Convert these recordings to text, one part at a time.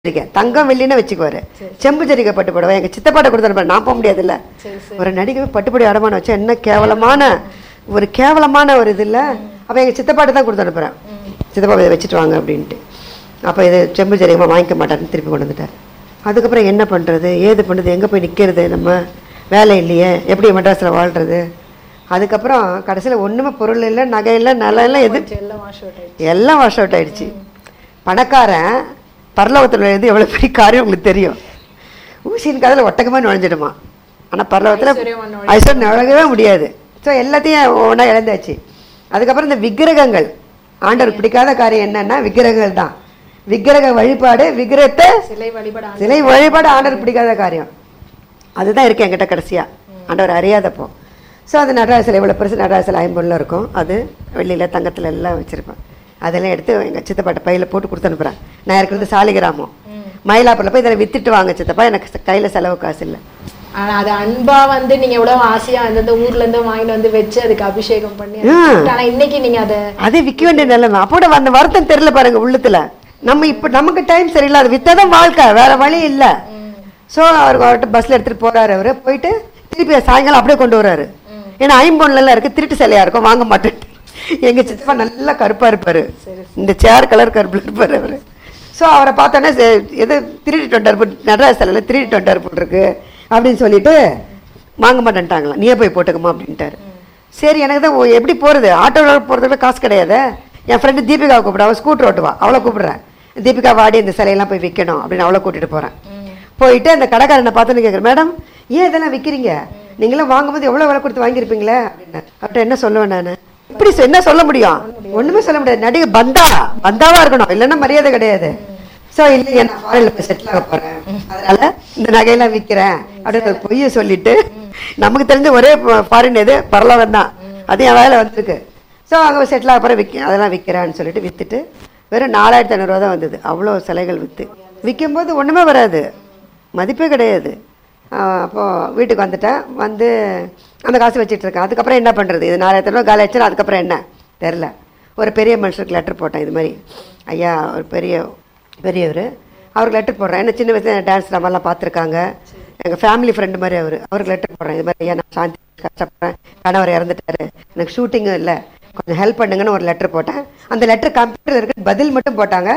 ஜரிகை தங்கம் வெள்ளின்னு வச்சுக்குவாரு செம்பு ஜரிகை பட்டு புடவை எங்க சித்தப்பாட்ட கொடுத்தாரு நான் போக முடியாதுல்ல சரி சரி ஒரு நடிகை பட்டுப்படி அடமானம் வச்சா என்ன கேவலமான ஒரு கேவலமான ஒரு இது இல்லை அப்போ எங்கள் சித்தப்பாட்டு தான் கொடுத்து அனுப்புகிறேன் சித்தப்பா இதை வச்சுட்டு வாங்க அப்படின்ட்டு அப்போ இது செம்பு ஜரியமாக வாங்கிக்க மாட்டாருன்னு திருப்பி கொண்டு வந்துட்டார் அதுக்கப்புறம் என்ன பண்ணுறது ஏது பண்ணுறது எங்கே போய் நிற்கிறது நம்ம வேலை இல்லையே எப்படி மெட்ராஸில் வாழ்கிறது அதுக்கப்புறம் கடைசியில் ஒன்றுமே பொருள் இல்லை நகை இல்லை நிலம் இல்லை எது கொஞ்சம் எல்லாம் வாஷ் அவுட் ஆயிடுச்சு எல்லாம் வாஷ் அவுட் ஆயிடுச்சு பணக்காரன் பரலோகத்தில் எது எவ்வளோ பெரிய காரியம் உங்களுக்கு தெரியும் ஊசியின் காதில் ஒட்டகமாக நுழைஞ்சிடுமா ஆனால் பரலோகத்தில் ஐஸ்வர்யமா நுழைய ஐஸ்வர்யம் நுழையவே முடியாது ஸோ எல்லாத்தையும் ஒன்றா இழந்தாச்சு அதுக்கப்புறம் இந்த விக்கிரகங்கள் ஆண்டவர் பிடிக்காத காரியம் என்னன்னா விக்கிரகங்கள் தான் விக்கிரக வழிபாடு விக்கிரகத்தை சிலை வழிபாடு ஆண்டு- சிலை வழிபாடு ஆண்டவர் பிடிக்காத காரியம் அதுதான் இருக்கு என்கிட்ட கடைசியா ஆண்டவர் அறியாதப்போ ஸோ அது நடராஜ சிலை இவ்வளோ பெருசு நடராஜ சிலை ஐம்பொருளில் இருக்கும் அது வெள்ளியில் தங்கத்தில் எல்லாம் வச்சுருப்பேன் அதெல்லாம் எடுத்து எங்கள் சித்தப்பாட்ட பையில போட்டு கொடுத்து அனுப்புகிறேன் நான் இருக்கிறது சாலிகிராமம் மயிலாப்பூரில் போய் இதில் வித்துட்டு வாங்க சித்தப்பா எனக்கு கையில் செலவு காசு இல்லை ஆனா அது அன்பா வந்து நீங்க எவ்வளவு ஆசையா அந்தந்த ஊர்ல இருந்து வாங்கிட்டு வந்து வச்சு அதுக்கு அபிஷேகம் பண்ணி அது ம். கொடுத்து, ஆனா இன்னைக்கு நீங்க அதை அதே விற்க வேண்டிய நிலைமை அப்போட அந்த வருத்தம் தெரியல பாருங்க உள்ளத்துல நம்ம இப்போ நமக்கு டைம் சரியில்லை அது வித்ததான் வாழ்க்கை வேற வழி இல்லை ஸோ அவர் அவர்கிட்ட பஸ்ல எடுத்துட்டு போறாரு அவரு போயிட்டு திருப்பி சாயங்காலம் அப்படியே கொண்டு வராரு ஏன்னா ஐம்பொன்னுல இருக்கு திருட்டு சிலையா இருக்கும் வாங்க மாட்டேன் எங்க சித்தப்பா நல்லா கருப்பா இருப்பாரு இந்த சேர் கலர் கருப்புல இருப்பாரு அவரு ஸோ அவரை பார்த்தோன்னே சே- எது திருடிட்டு வந்தார் போல் நடராஜ சிலையில் திருடிட்டு வந்தார் போல் இருக்கு அப்படின்னு சொல்லிட்டு வாங்க மாட்டேன்ட்டாங்களா நீயே போய் போட்டுக்கமா அப்படின்ட்டாரு சரி எனக்கு தான் ஓ- எப்படி போகிறது ஆட்டோவில் போகிறதுக்கு காசு கிடையாது என் ஃப்ரெண்டு தீபிகாவை கூப்பிட அவள் ஸ்கூட்டர் ஓட்டுவா அவளை கூப்பிடுறேன் தீபிகா வாடி இந்த சிலையெல்லாம் போய் விற்கணும் அப்படின்னு அவளை கூட்டிட்டு போகிறேன் போயிட்டு அந்த கடைக்காரனை பார்த்துன்னு கேட்குறேன் மேடம் ஏன் இதெல்லாம் விற்கிறீங்க நீங்களாம் வாங்கும்போது எவ்வளோ விலை கொடுத்து வாங்கியிருப்பீங்களே அப்படின்னு அவர்கிட்ட என்ன சொல்லுவேன் நான் இப்படி சொ- என்ன சொல்ல முடியும் ஒண்ணுமே சொல்ல முடியாது நடிகை பந்தா பந்தாவா இருக்கணும் இல்லைன்னா மரியாதை கிடையாது சோ இல்லைங்க நான் ஃபாரின்ல போய் செட்டில் ஆக போறேன் அதனால இந்த நகையெல்லாம் விற்கிறேன் அப்படின்னு ஒரு பொய்யை சொல்லிட்டு நமக்கு தெரிஞ்ச ஒரே ஃபாரின் எது பரலோகம் தான் அது என் வேலை வந்திருக்கு ஸோ அங்கே செட்டில் ஆக போகிறேன் விற்க அதெல்லாம் விற்கிறேன்னு சொல்லிட்டு விற்றுட்டு வெறும் நாலாயிரத்தி ஐநூறுரூவா தான் வந்தது அவ்வளோ சிலைகள் விற்று விற்கும்போது ஒன்றுமே வராது மதிப்பே கிடையாது ஆஹ் அப்போ வீட்டுக்கு வந்துட்டேன் வந்து அந்த காசு வச்சிட்டு இருக்கேன் அதுக்கப்புறம் என்ன பண்ணுறது இது நாலாயிரத்தி ஐநூறு காலி ஆச்சுன்னா அதுக்கப்புறம் என்ன தெரில ஒரு பெரிய மனுஷருக்கு லெட்டர் போட்டேன் இது மாதிரி ஐயா ஒரு பெரிய பெரியவர் அவருக்கு லெட்டர் போடுறேன் என்ன சின்ன வயசுல டான்ஸ் நம்மலாம் பார்த்துருக்காங்க எங்கள் ஃபேமிலி ஃப்ரெண்டு மாதிரி அவர் அவருக்கு லெட்டர் போடுறேன் இது மாதிரி ஐயா நான் சாந்தி கஷ்டப்படுறேன் கணவர் இறந்துட்டாரு எனக்கு ஷூட்டிங்கும் இல்லை கொஞ்சம் ஹெல்ப் பண்ணுங்கன்னு ஒரு லெட்டர் போட்டேன் அந்த லெட்டர் கம்ப்யூட்டரில் இருக்க பதில் மட்டும் போட்டாங்க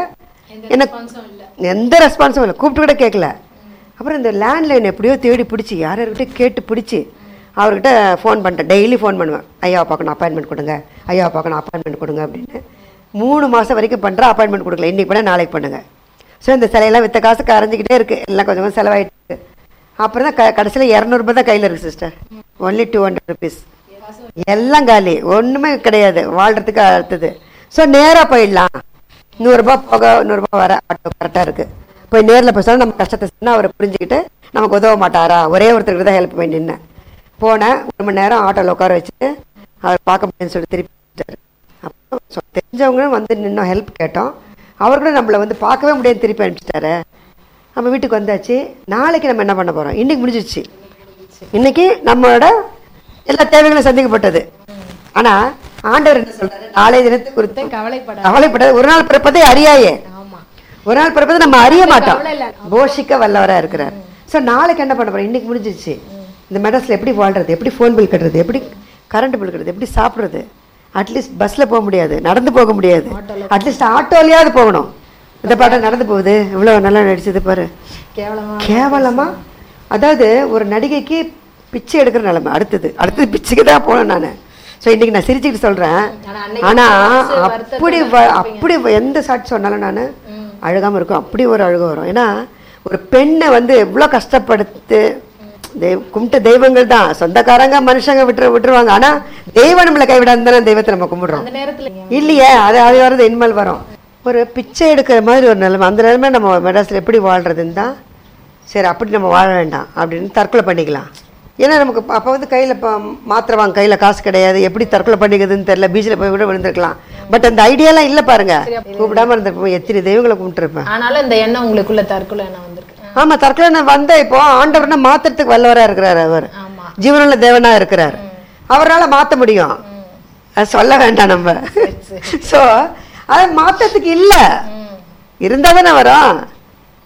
எனக்கு எந்த ரெஸ்பான்ஸும் இல்லை கூப்பிட்டு கூட கேட்கல அப்புறம் இந்த லேண்ட்லைன் எப்படியோ தேடி பிடிச்சி யார் யார்கிட்ட கேட்டு பிடிச்சி அவர்கிட்ட ஃபோன் பண்ணிட்டேன் டெய்லி ஃபோன் பண்ணுவேன் ஐயாவை பார்க்கணும் அப்பாயின்மெண்ட் கொடுங்க ஐயாவை பார்க்கணும் அப்பாயின்மெண்ட் கொடுங்க அப்படின்னு மூணு மாதம் வரைக்கும் பண்ணுறேன் அப்பாயின்மெண்ட் கொடுக்கல இன்னைக்கு பண்ண நாளைக்கு பண்ணுங்க ஸோ இந்த சிலையெல்லாம் வித்த காசு கரைஞ்சிக்கிட்டே இருக்கு எல்லாம் கொஞ்சம் கொஞ்சம் செலவாயிட்டு இருக்கு அப்புறம் தான் க கடைசியில் இரநூறுபா தான் கையில் இருக்கு sister only two hundred rupees எல்லாம் காலி ஒன்றுமே கிடையாது வாழ்றதுக்கு அடுத்தது ஸோ நேராக போயிடலாம் நூறுரூபா போக நூறுரூபா வர ஆட்டோ கரெக்டாக இருக்கு போய் நேரில் போய் சொன்னா நம்ம கஷ்டத்தை சொன்னால் அவரை புரிஞ்சுக்கிட்டு நமக்கு உதவ மாட்டாரா ஒரே ஒருத்தருக்கு தான் ஹெல்ப் பண்ணி நின்னேன் போனேன் ஒரு மணி நேரம் ஆட்டோவில் உட்கார வச்சுட்டு அவர் பார்க்க முடியும்னு சொல்லி திருப்பி வந்துட்டாரு. அப்போ சொ- தெரிஞ்சவங்களும் வந்து நின்னோம் ஹெல்ப் கேட்டோம் அவர் கூட நம்மளை வந்து பார்க்கவே முடியாது திருப்பி அனுப்பிச்சிட்டாரு நம்ம வீட்டுக்கு வந்தாச்சு நாளைக்கு நம்ம என்ன பண்ண போகிறோம் இன்னைக்கு முடிஞ்சிருச்சு இன்னைக்கு நம்மளோட எல்லா தேவைகளும் சந்திக்கப்பட்டது ஆனா ஆண்டவர் என்ன சொல்றாரு நாளைய தினத்தை குறித்து கவலைப்பட கவலைப்படாது ஒரு நாள் பிறப்பதை அறியாயே ஆமா ஒரு நாள் பிறப்பதை நம்ம அறிய மாட்டோம் கவலை இல்ல. போஷிக்க வல்லவரா இருக்கிறார் சோ நாளைக்கு என்ன பண்ண போறோம் இன்னைக்கு முடிஞ்சிருச்சு இந்த மெட்ராஸ்ல எப்படி வாழ்றது எப்படி ஃபோன் பில் கட்டுறது எப்படி கரண்ட் பில் கட்டுறது எப்படி சாப்பிடுறது அட்லீஸ்ட் பஸ்ல போக முடியாது நடந்து போக முடியாது அட்லீஸ்ட் ஆட்டோலயாவது போகணும் இந்த பாட்டம் நடந்து போகுது இவ்வளவு நல்லா நடிச்சது பாரு கேவலமா கேவலமா அதாவது ஒரு நடிகைக்கு பிச்சை எடுக்கிற நிலைமை அடுத்தது அடுத்தது பிச்சைக்கு தான் போனேன் நான் ஸோ இன்னைக்கு நான் சிரிச்சுக்கிட்டு சொல்றேன் ஆனா அன்னைக்கு ஆனா மனசு வருத்தத்துல அப்படி வ- அப்படி வ- எந்த சாட்சி சொன்னாலும் நான் அழுகாம இருக்கும் அப்படி ஒரு அழுக வரும் ஏன்னா ஒரு பெண்ணை வந்து எவ்வளோ கஷ்டப்படுத்து தெய்வ கும்பிட்ட தெய்வங்கள் தான் சொந்தக்காரங்க மனுஷங்க விட்டுரு விட்டுருவாங்க ஆனா தெய்வம் நம்மளை கைவிடாது தானே தெய்வத்தை நம்ம கும்பிடுறோம் அந்த நேரத்துல இல்லையே அது அது வரது இனிமேல் வரும் ஒரு பிச்சை எடுக்கிற மாதிரி ஒரு நிலைமை அந்த நிலைமை நம்ம மெட்ராஸில் எப்படி வாழ்றதுன்னு தான் சரி அப்படி நம்ம வாழ வேண்டாம் அப்படின்னு தற்கொலை பண்ணிக்கலாம் ஏன்னா நமக்கு அப்போ வந்து கையில் இப்போ மாத்திரை வாங்க கையில் காசு கிடையாது எப்படி தற்கொலை பண்ணிக்கிறதுன்னு தெரியல பீச்சில் போய் கூட விழுந்திருக்கலாம் பட் அந்த ஐடியாலாம் இல்லை பாருங்க கூப்பிடாம இருந்திருப்போம் எத்தனை தெய்வங்களை கும்பிட்டுருப்பேன் ஆனாலும் இந்த எண்ணம் உங்களுக்குள்ள தற்கொலை எண்ணம் வந்திருக்கு ஆமா தற்கொலை நான் வந்த இப்போ ஆண்டவர்னா மாத்துறதுக்கு வல்லவரா இருக்கிறார் அவர் ஆமா ஜீவனுள்ள தேவனா இருக்கிறார் அவரால மாத்த முடியும் அது சொல்ல வேண்டாம் நம்ம ஸோ அதை மாத்தறதுக்கு இல்ல இருந்தா தானே வரும்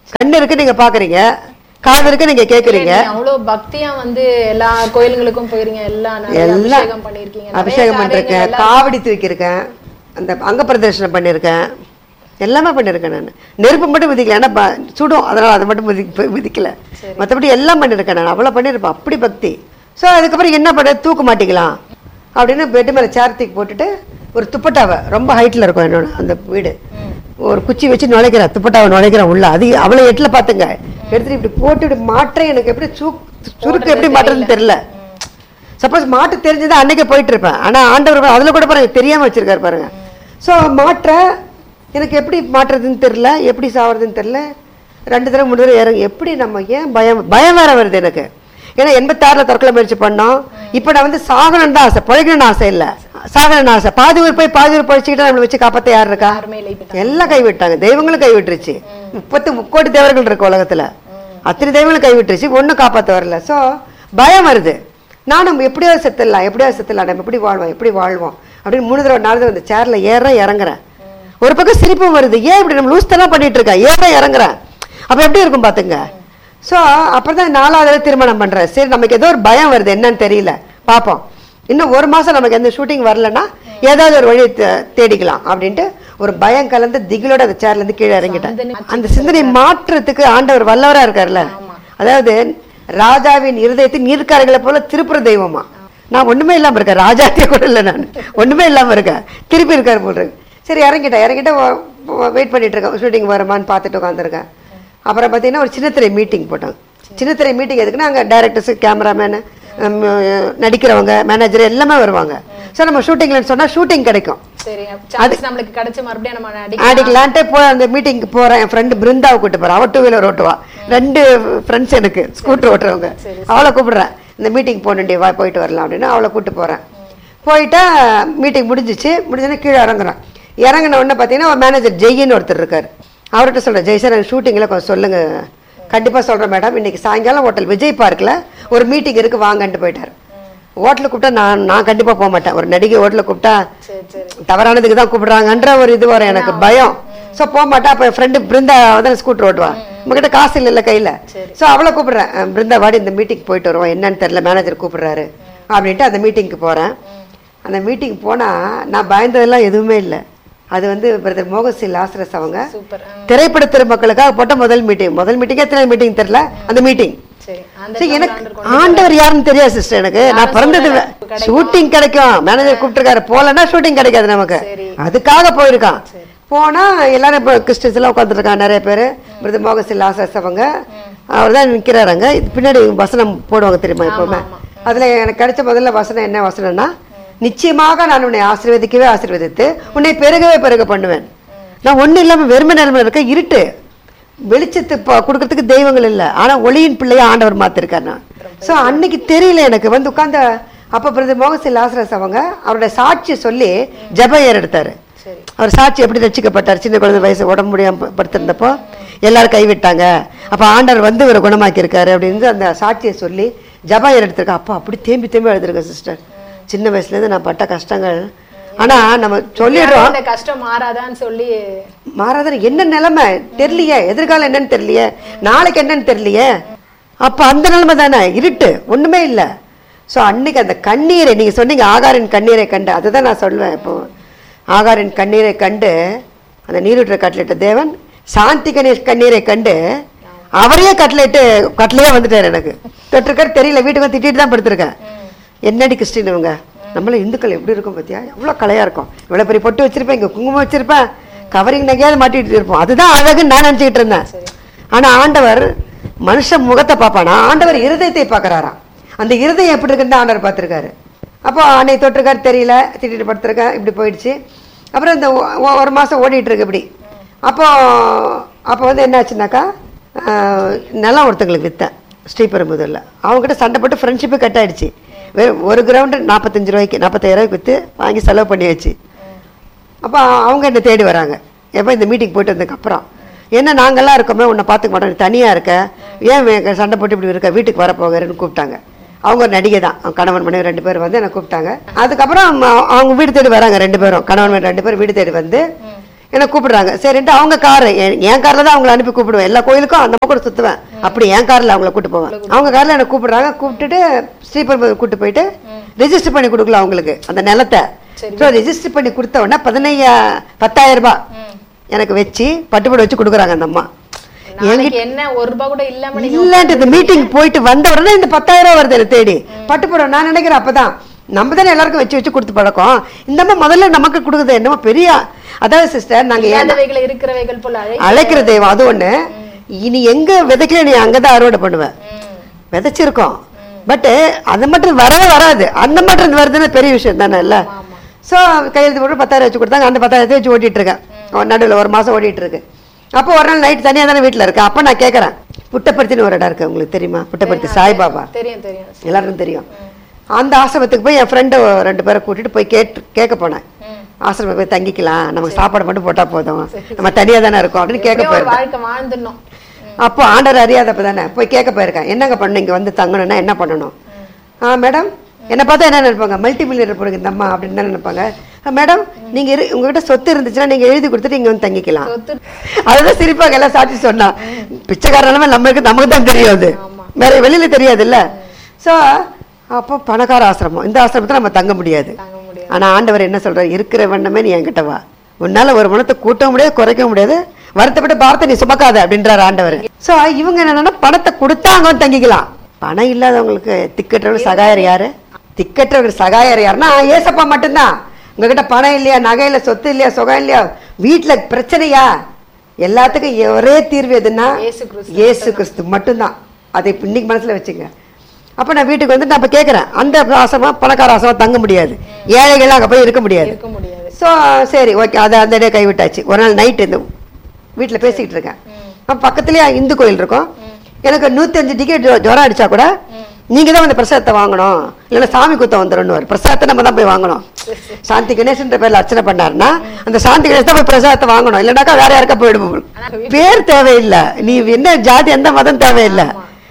கண்ணு இருக்கு நீங்க பாக்குறீங்க காது இருக்கு நீங்க கேக்குறீங்க நீங்க அவ்வளவு பக்தியா வந்து எல்லா கோயிலுங்களுக்கும் போயிருங்க எல்லா நிறைய எல்லாம் அபிஷேகம் பண்ணிருக்கீங்க நிறைய அபிஷேகம் பண்ணிருக்கேன் காரியங்கள் காவடி தூக்கியிருக்கேன் அந்த அங்க பிரதர்ஷனம் பண்ணியிருக்கேன் எல்லாமே பண்ணியிருக்கேன் நான் நெருப்பு மட்டும் மிதிக்கல ஏன்னா ப- சுடும் அதனால அதை மட்டும் மிதி மிதிக்கல மற்றபடி எல்லாம் பண்ணியிருக்கேன் நான் அவ்வளோ பண்ணியிருப்பேன் அப்படி பக்தி ஸோ அதுக்கப்புறம் என்ன பண்ண தூக்க மாட்டிக்கலாம் அப்படின்னு பெட்டு மேலே சேர் தூக்கி போட்டுட்டு ஒரு துப்பட்டாவை ரொம்ப ஹைட்டில் இருக்கும் என்னோட அந்த வீடு ஒரு குச்சி வச்சு நுழைக்கிறேன் துப்பட்டாவை நுழைக்கிறேன் உள்ள அது அவ்வளோ எட்டில் பார்த்துங்க எடுத்துட்டு இப்படி போட்டு இப்படி மாற்றேன் எனக்கு எப்படி சு சுருக்கு எப்படி மாட்டுறதுன்னு தெரியல சப்போஸ் மாட்டு தெரிஞ்சது அன்னைக்கே போயிட்டு இருப்பேன் ஆனா ஆண்டவர் அதுல கூட பாருங்க தெரியாம வச்சிருக்காரு பாருங்க ஸோ மாற்ற எனக்கு எப்படி மாற்றுறதுன்னு தெரியல எப்படி சாவறதுன்னு தெரியல ரெண்டு தடவை மூணு தடவை இறங்கி எப்படி நம்ம ஏன் பயம் பயம் வேற வருது எனக்கு ஏன்னா எண்பத்தாறுல தற்கொலை முயற்சி பண்ணோம் இப்போ நான் வந்து சாகணும்னு தான் ஆசை பிழைக்கணும்னு ஆசை இல்லை சாகணும்னு ஆசை பாதி ஊர் போய் பாதி ஊர் பழிச்சுக்கிட்டு நம்மளை வச்சு காப்பாற்ற யார் இருக்கா யாருமே இல்லை இப்ப எல்லாம் கைவிட்டாங்க தெய்வங்களும் கைவிட்டுருச்சு முப்பத்து முக்கோடி தேவர்கள் இருக்கு உலகத்துல அத்தனை தெய்வங்களும் கைவிட்டுருச்சு ஒண்ணும் காப்பாத்த வரல சோ பயம் வருது நானும் எப்படியாவது செத்துடலாம் எப்படியாவது செத்துடலாம் நம்ம எப்படி வாழ்வோம் எப்படி வாழ்வோம் அப்படின்னு மூணு தடவை நாலு தடவை இந்த சேர்ல ஏறேன் இறங்குறேன் ஒரு பக்கம் சிரிப்பும் வருது ஏன் இப்படி நம்ம லூஸ் தான் பண்ணிட்டு இருக்கேன் ஏறேன் இறங்குறேன் அப்ப எப்படி இருக்கும் பாத்துங்க சோ அப்புறம் தான் நாலாவது தடவை திருமணம் பண்றேன் சரி நமக்கு ஏதோ ஒரு பயம் வருது என்னன்னு தெரியல பாப்போம் இன்னும் ஒரு மாசம் நமக்கு எந்த ஷூட்டிங் வரலன்னா ஏதாவது ஒரு வழி தே- தேடிக்கலாம் அப்படின்ட்டு ஒரு பயம் கலந்து திகிலோட அந்த சேர்ல இருந்து கீழே இறங்கிட்டேன் அந்த சிந்தனை மாற்றுறதுக்கு ஆண்டவர் வல்லவரா இருக்கார்ல அதாவது ராஜாவின் இருதயத்தை நீர்க்காரர்களை போல திருப்புற தெய்வமா நான் ஒண்ணுமே இல்லாம இருக்கேன் ராஜாத்திய கூட இல்லை நான் ஒண்ணுமே இல்லாம இருக்கேன் திருப்பி இருக்காரு போல் இருக்கு சரி இறங்கிட்டேன் இறங்கிட்டு வெயிட் பண்ணிட்டு இருக்கேன் ஷூட்டிங் வருமான்னு பார்த்துட்டு உட்காந்துருக்கேன் அப்புறம் பார்த்தீங்கன்னா ஒரு சின்னத்திரை மீட்டிங் போட்டாங்க சின்னத்திரை மீட்டிங் எதுக்குன்னா அங்கே டேரக்டர்ஸ் கேமராமேனு நடிக்கிறவங்க மேனேஜர் எல்லாமே வருவாங்க ஸோ நம்ம ஷூட்டிங்லன்னு சொன்னா ஷூட்டிங் கிடைக்கும் சரி சான்ஸ் நம்மளுக்கு கிடைச்ச மறுபடியும் நம்ம நடிக்க அடிக்கலான்ட்டு போய் அந்த மீட்டிங்க்கு போறேன் என் ஃப்ரெண்டு பிருந்தாவை கூட்டு போறேன் அவ டூ வீலர் ஓட்டுவா ரெண்டு ஃப்ரெண்ட்ஸ் எனக்கு ஸ்கூட்டர் ஓட்டுறவங்க அவளை கூப்பிடுறேன் இந்த மீட்டிங் போகணுண்டி வா போயிட்டு வரலாம் அப்படின்னு அவளை கூட்டு போறேன் போயிட்டா மீட்டிங் முடிஞ்சிச்சு முடிஞ்சோடனே கீழே இறங்குறேன் இறங்கின உடனே பார்த்தீங்கன்னா ஒரு மேனேஜர் ஜெய்யின்னு ஒருத்தர் இருக்கார் அவர்கிட்ட சொல்றேன் ஜெய் சார் எனக்கு ஷூட்டிங்கில் கொஞ்சம் சொல்லுங்க கண்டிப்பா சொல்றேன் மேடம் இன்னைக்கு சாயங்காலம் ஹோட்டல் விஜய் பார்க்ல ஒரு மீட்டிங் இருக்கு வாங்கன்ட்டு போயிட்டார் ஹோட்டலுக்கு கூப்பிட்டா நான் நான் கண்டிப்பா போக மாட்டேன் ஒரு நடிகை ஹோட்டலுக்கு கூப்பிட்டா சரி சரி தவறானதுக்கு தான் கூப்பிடுறாங்கன்ற ஒரு இது வரும் எனக்கு பயம் சோ போக மாட்டேன் அப்ப என் ஃப்ரெண்டு பிருந்தா தான் ஸ்கூட்டர் ஓட்டுவா நம்மகிட்ட காசு இல்லைல்ல கையில சோ அவளை கூப்பிடுறேன் அஹ் பிருந்தா வாடி இந்த மீட்டிங் போயிட்டு வருவோம் என்னன்னு தெரியல மேனேஜர் கூப்பிடுறாரு அப்படின்ட்டு அந்த மீட்டிங்க்கு போறேன் அந்த மீட்டிங் போனா நான் பயந்ததெல்லாம் எதுவுமே இல்லை அது வந்து பிரதர் மோகசி லாசரஸ் அவங்க சூப்பர் திரைப்படத்திற மக்களுக்காக போட்ட முதல் மீட்டிங் முதல் மீட்டிங் எத்தனை மீட்டிங் தெரியல அந்த மீட்டிங் சரி அந்த சரி, எனக்கு ஆண்டவர் யாருன்னு தெரியாது சிஸ்டர் எனக்கு நான் பிறந்தது ஷூட்டிங் கிடைக்கும் மேனேஜர் கூப்பிட்டுருக்காரு போலன்னா ஷூட்டிங் கிடைக்காது நமக்கு அதுக்காக போயிருக்கான் போனா எல்லாரும் இப்போ கிறிஸ்டின்ஸ் எல்லாம் உட்காந்துருக்காங்க நிறைய பேர் மிருது மோகசில் லாசஸ் அவங்க அவர் தான் நிற்கிறாருங்க இது பின்னாடி வசனம் போடுவாங்க தெரியுமா எப்பவுமே அதுல எனக்கு கிடைச்ச முதல்ல வசனம் என்ன வசனம்னா நிச்சயமாக நான் உன்னை ஆசீர்வதிக்கவே ஆசீர்வதித்து உன்னை பெருகவே பெருக பண்ணுவேன் நான் ஒண்ணும் இல்லாம வெறுமை நிலைமையில இருக்க இருட்டு வெளிச்சத்து ப- கொடுக்கறதுக்கு தெய்வங்கள் இல்ல ஆனா ஒளியின் பிள்ளையா ஆண்டவர் மாத்திருக்கார் நான் சோ அன்னைக்கு தெரியல எனக்கு வந்து உட்கார்ந்த அப்ப பிரதர் மோகசி லாசரஸ் அவங்க அவருடைய சாட்சியை சொல்லி ஜெப ஏர் எடுத்தாரு சரி அவர் சாட்சி எப்படி ரட்சிக்கப்பட்டார் சின்ன குழந்தை வயசு உடம்பு முடியாம ப- படுத்திருந்தப்போ எல்லாரும் கைவிட்டாங்க அப்ப ஆண்டவர் வந்து இவரை குணமாக்கி இருக்காரு அப்படின்னு அந்த சாட்சியை சொல்லி ஜபா ஏர் எடுத்திருக்கேன் அப்போ அப்படி தேம்பி தேம்பி எழுதிருக்கேன் சிஸ்டர் சின்ன வயசுல இருந்து நான் பட்ட கஷ்டங்கள் ஆனா நம்ம சொல்லிடுறோம் இந்த கஷ்டம் மாறாதான்னு சொல்லி மாறாதன என்ன நிலைமை தெரியலையே எதிர்காலம் என்னன்னு தெரியலையே நாளைக்கு என்னன்னு தெரியலையே அப்ப அந்த நிலைமை தானே இருட்டு ஒண்ணுமே இல்ல சோ அன்னைக்கு அந்த கண்ணீரை நீங்க சொன்னீங்க ஆகாரின் கண்ணீரை கண்டு அதுதான் நான் சொல்லுவேன் இப்போ ஆகாரின் கண்ணீரை கண்டு அந்த நீரூற்ற கட்டளிட்ட தேவன் சாந்தி கணேஷ் கண்ணீரை கண்டு அவரையே கட்லெட்டு கட்லையே வந்துட்டார் எனக்கு தொட்டிருக்காரு தெரியல வீட்டுக்கு வந்து திட்டிட்டு தான் படுத்திருக்கேன் என்னடி கிறிஸ்டின் இவங்க நம்மள இந்துக்கள் எப்படி இருக்கும் பார்த்தியா எவ்வளோ கலையா இருக்கும் இவ்வளோ பெரிய பொட்டு வச்சிருப்பேன் இங்கே குங்குமம் வச்சிருப்பேன் கவரிங் நகையாவது மாட்டிட்டு இருப்போம் அதுதான் அழகுன்னு நான் நினச்சிக்கிட்டு இருந்தேன் ஆனா ஆண்டவர் மனுஷ முகத்தை பார்ப்பானா ஆண்டவர் இருதயத்தை பார்க்கறாராம் அந்த இருதயம் எப்படி இருக்குன்னு ஆண்டவர் பார்த்திருக்காரு அப்போ அன்னை தொட்டிருக்காரு தெரியல திட்டிட்டு படுத்திருக்கேன் இப்படி போயிடுச்சு அப்புறம் இந்த ஒ- ஒ- ஒரு மாசம் ஓடிட்டு இருக்கு இப்படி அப்போ அப்போ வந்து என்ன ஆச்சுனாக்கா ஆஹ், நிலம் ஒருத்தங்களுக்கு விற்றேன் ஸ்ரீபெரும்புதூரில் அவங்ககிட்ட சண்டை போட்டு ஃப்ரெண்ட்ஷிப்பு கட் ஆயிடுச்சு வெறும் ஒரு கிரவுண்டு நாற்பத்தஞ்சு ரூபாய்க்கு நாற்பத்தாயிரம் ரூபாய்க்கு விற்று வாங்கி செலவு பண்ணியாச்சு அப்போ அவங்க என்னை தேடி வராங்க எப்போ இந்த மீட்டிங் போயிட்டு வந்ததுக்கப்புறம் என்ன நாங்கெல்லாம் இருக்கோமே உன்னை பார்த்துக்க மாட்டோம் நீ தனியாக இருக்க ஏன் வே- சண்டை போட்டு இப்படி இருக்க வீட்டுக்கு வரப்போகிறேன்னு கூப்பிட்டாங்க அவங்க ஒரு நடிகை தான் அவங்க கணவன் மனைவி ரெண்டு பேரும் வந்து என்னை கூப்பிட்டாங்க அதுக்கப்புறம் அவங்க- அவங்க வீடு தேடி வராங்க ரெண்டு பேரும் கணவன் மனைவி ரெண்டு பேரும் வீடு தேடி வந்து என்னை கூப்பிடுறாங்க சரின்ட்டு அவங்க காரு என் கார்ல தான் அவங்கள அனுப்பி கூப்பிடுவேன் எல்லா கோயிலுக்கும் அந்த கூட சுத்துவேன் அப்படி என் கார்ல அவங்கள கூட்டு போவேன் அவங்க கார்ல என்னை கூப்பிடுறாங்க கூப்பிட்டுட்டு ஸ்ரீபெரும்புதூர் கூட்டு போயிட்டு ரெஜிஸ்டர் பண்ணி கொடுக்கல அவங்களுக்கு அந்த நிலத்தை ஸோ ரெஜிஸ்டர் பண்ணி கொடுத்த உடனே பதினையா பத்தாயிரம் ரூபாய் எனக்கு வச்சு பட்டுப்பட வச்சு கொடுக்குறாங்க அந்த அம்மா நாளைக்கு என்ன ஒரு ரூபாய் கூட இல்லாம நீங்க இல்லன்ட்டு இந்த மீட்டிங் போயிட்டு வந்த உடனே இந்த பத்தாயிரம் ரூபாய் வருது எனக்கு தேடி பட்டுப்படம் நான் நினைக்கிறேன் அப்பதான் நம்ம தானே எல்லாருக்கும் வச்சு வச்சு கொடுத்து பழக்கம் இந்த அம்மா முதல்ல நமக்கு கொடுக்குது என்னமோ பெரிய அதாவது சிஸ்டர் நாங்க ஏன் இல்லாதவைகளை இருக்கிறவைகள் போல அழை அழைக்கிற தெய்வம் அது ஒண்ணு இனி எங்க விதைக்கல நீ அங்கதான் அறுவடை பண்ணுவேன் விதைச்சிருக்கோம் பட் அது மட்டும் வரவே வராது அந்த மட்டும் வருதுன்னு பெரிய விஷயம் தானே இல்ல ஸோ கையெழுத்து போட்டு பத்தாயிரம் வச்சு கொடுத்தாங்க அந்த பத்தாயிரத்தை வச்சு ஓட்டிட்டு இருக்கேன் நடுவில் ஒரு மாசம் ஓடிட்டு இருக்கு அப்போ ஒரு நாள் நைட் தனியா தானே வீட்டில் இருக்கேன் அப்போ நான் கேட்குறேன் புட்டப்பருத்தின்னு ஒரு இடம் இருக்கு உங்களுக்கு தெரியுமா புட்டப்பருத்தி சாய்பாபா தெரியும் தெரியும் எல்லாருக்கும் தெரியும் அந்த ஆசிரமத்துக்கு போய் என் ஃப்ரெண்டு ரெண்டு பேரை கூட்டிட்டு போய் கேட்டு கேட்க போனேன் ஆசிரமம் போய் தங்கிக்கலாம் நமக்கு சாப்பாடு மட்டும் போட்டா போதும் நம்ம தனியா தானே இருக்கோம் அப்படின்னு கேட்க எப்படியோ ஒரு போயிருக்கேன் வாழ்க்கை வாழ்ந்துடணும் அப்போ ஆண்டவர் அறியாதப்ப தானே போய் கேட்க போயிருக்கேன் என்னங்க பண்ணணும் இங்க வந்து தங்கணும்னா என்ன பண்ணணும் ஆ மேடம் என்ன பார்த்தா என்ன நினைப்பாங்க மல்டி மில்லியனர் போடுங்க இந்த அம்மா அப்படின்னு தான் நினைப்பாங்க "ஆ, மேடம் நீங்க இரு உங்ககிட்ட சொத்து இருந்துச்சுன்னா நீங்க எழுதி கொடுத்துட்டு இங்க வந்து தங்கிக்கலாம் சொத்து அதுதான் சிரிப்பாங்க எல்லாம் சாட்சி சொன்னா பிச்சைக்காரனாலுமே நம்மளுக்கு நமக்கு தான் தெரியும் அது வேற வெளியில தெரியாது இல்ல சோ அப்போ பணக்கார ஆசிரமம் இந்த ஆசிரமத்துல நம்ம தங்க முடியாது தாங்க முடியாது ஆனா ஆண்டவர் என்ன சொல்றாரு இருக்கிற வண்ணமே நீ என்கிட்ட வா உன்னால ஒரு மனத்தை கூட்ட முடியாது குறைக்க முடியாது வருத்தப்பட்ட பாரத்தை நீ சுமக்காத அப்படின்றாரு ஆண்டவர் சோ இவங்க என்னன்னா பணத்தை கொடுத்தா அங்க வந்து தங்கிக்கலாம் பணம் இல்லாதவங்களுக்கு திக்கற்றவங்க சகாயர் யாரு திக்கற்றவங்க சகாயர் யாருன்னா ஏசப்பா மட்டும்தான் உங்ககிட்ட பணம் இல்லையா நகை இல்ல சொத்து இல்லையா சுகம் இல்லையா வீட்டுல பிரச்சனையா எல்லாத்துக்கும் ஒரே தீர்வு எதுன்னா இயேசு கிறிஸ்து இயேசு கிறிஸ்து மட்டும்தான் அதை இப்ப இன்னைக்கு மனசுல வச்சுங்க அப்ப நான் வீட்டுக்கு வந்து நான் இப்ப கேட்கறேன் அந்த ஆசமா பணக்கார ஆசமா தங்க முடியாது ஏழைகள் அங்க போய் இருக்க முடியாது இருக்க முடியாது ஸோ சரி ஓகே அதை அந்த டே கைவிட்டாச்சு ஒரு நாள் நைட்டு இந்த வீட்டில் பேசிக்கிட்டு இருக்கேன் அப்ப பக்கத்துலயே இந்து கோயில் இருக்கும் எனக்கு நூத்தஞ்சு டிக்கெட் ஜுரம் அடிச்சா கூட நீங்க தான் வந்து பிரசாதத்தை வாங்கணும் இல்லைன்னா சாமி குத்தம் வந்துடும் பிரசாதத்தை நம்ம தான் போய் வாங்கணும் சாந்தி கணேசன்ற பேர்ல அர்ச்சனை பண்ணாருன்னா அந்த சாந்தி கணேஷ் தான் போய் பிரசாதத்தை வாங்கணும் இல்லைனாக்கா வேற யாருக்கா போயிடுவோம் பேர் தேவையில்லை நீ என்ன ஜாதி எந்த மதம் தேவையில்லை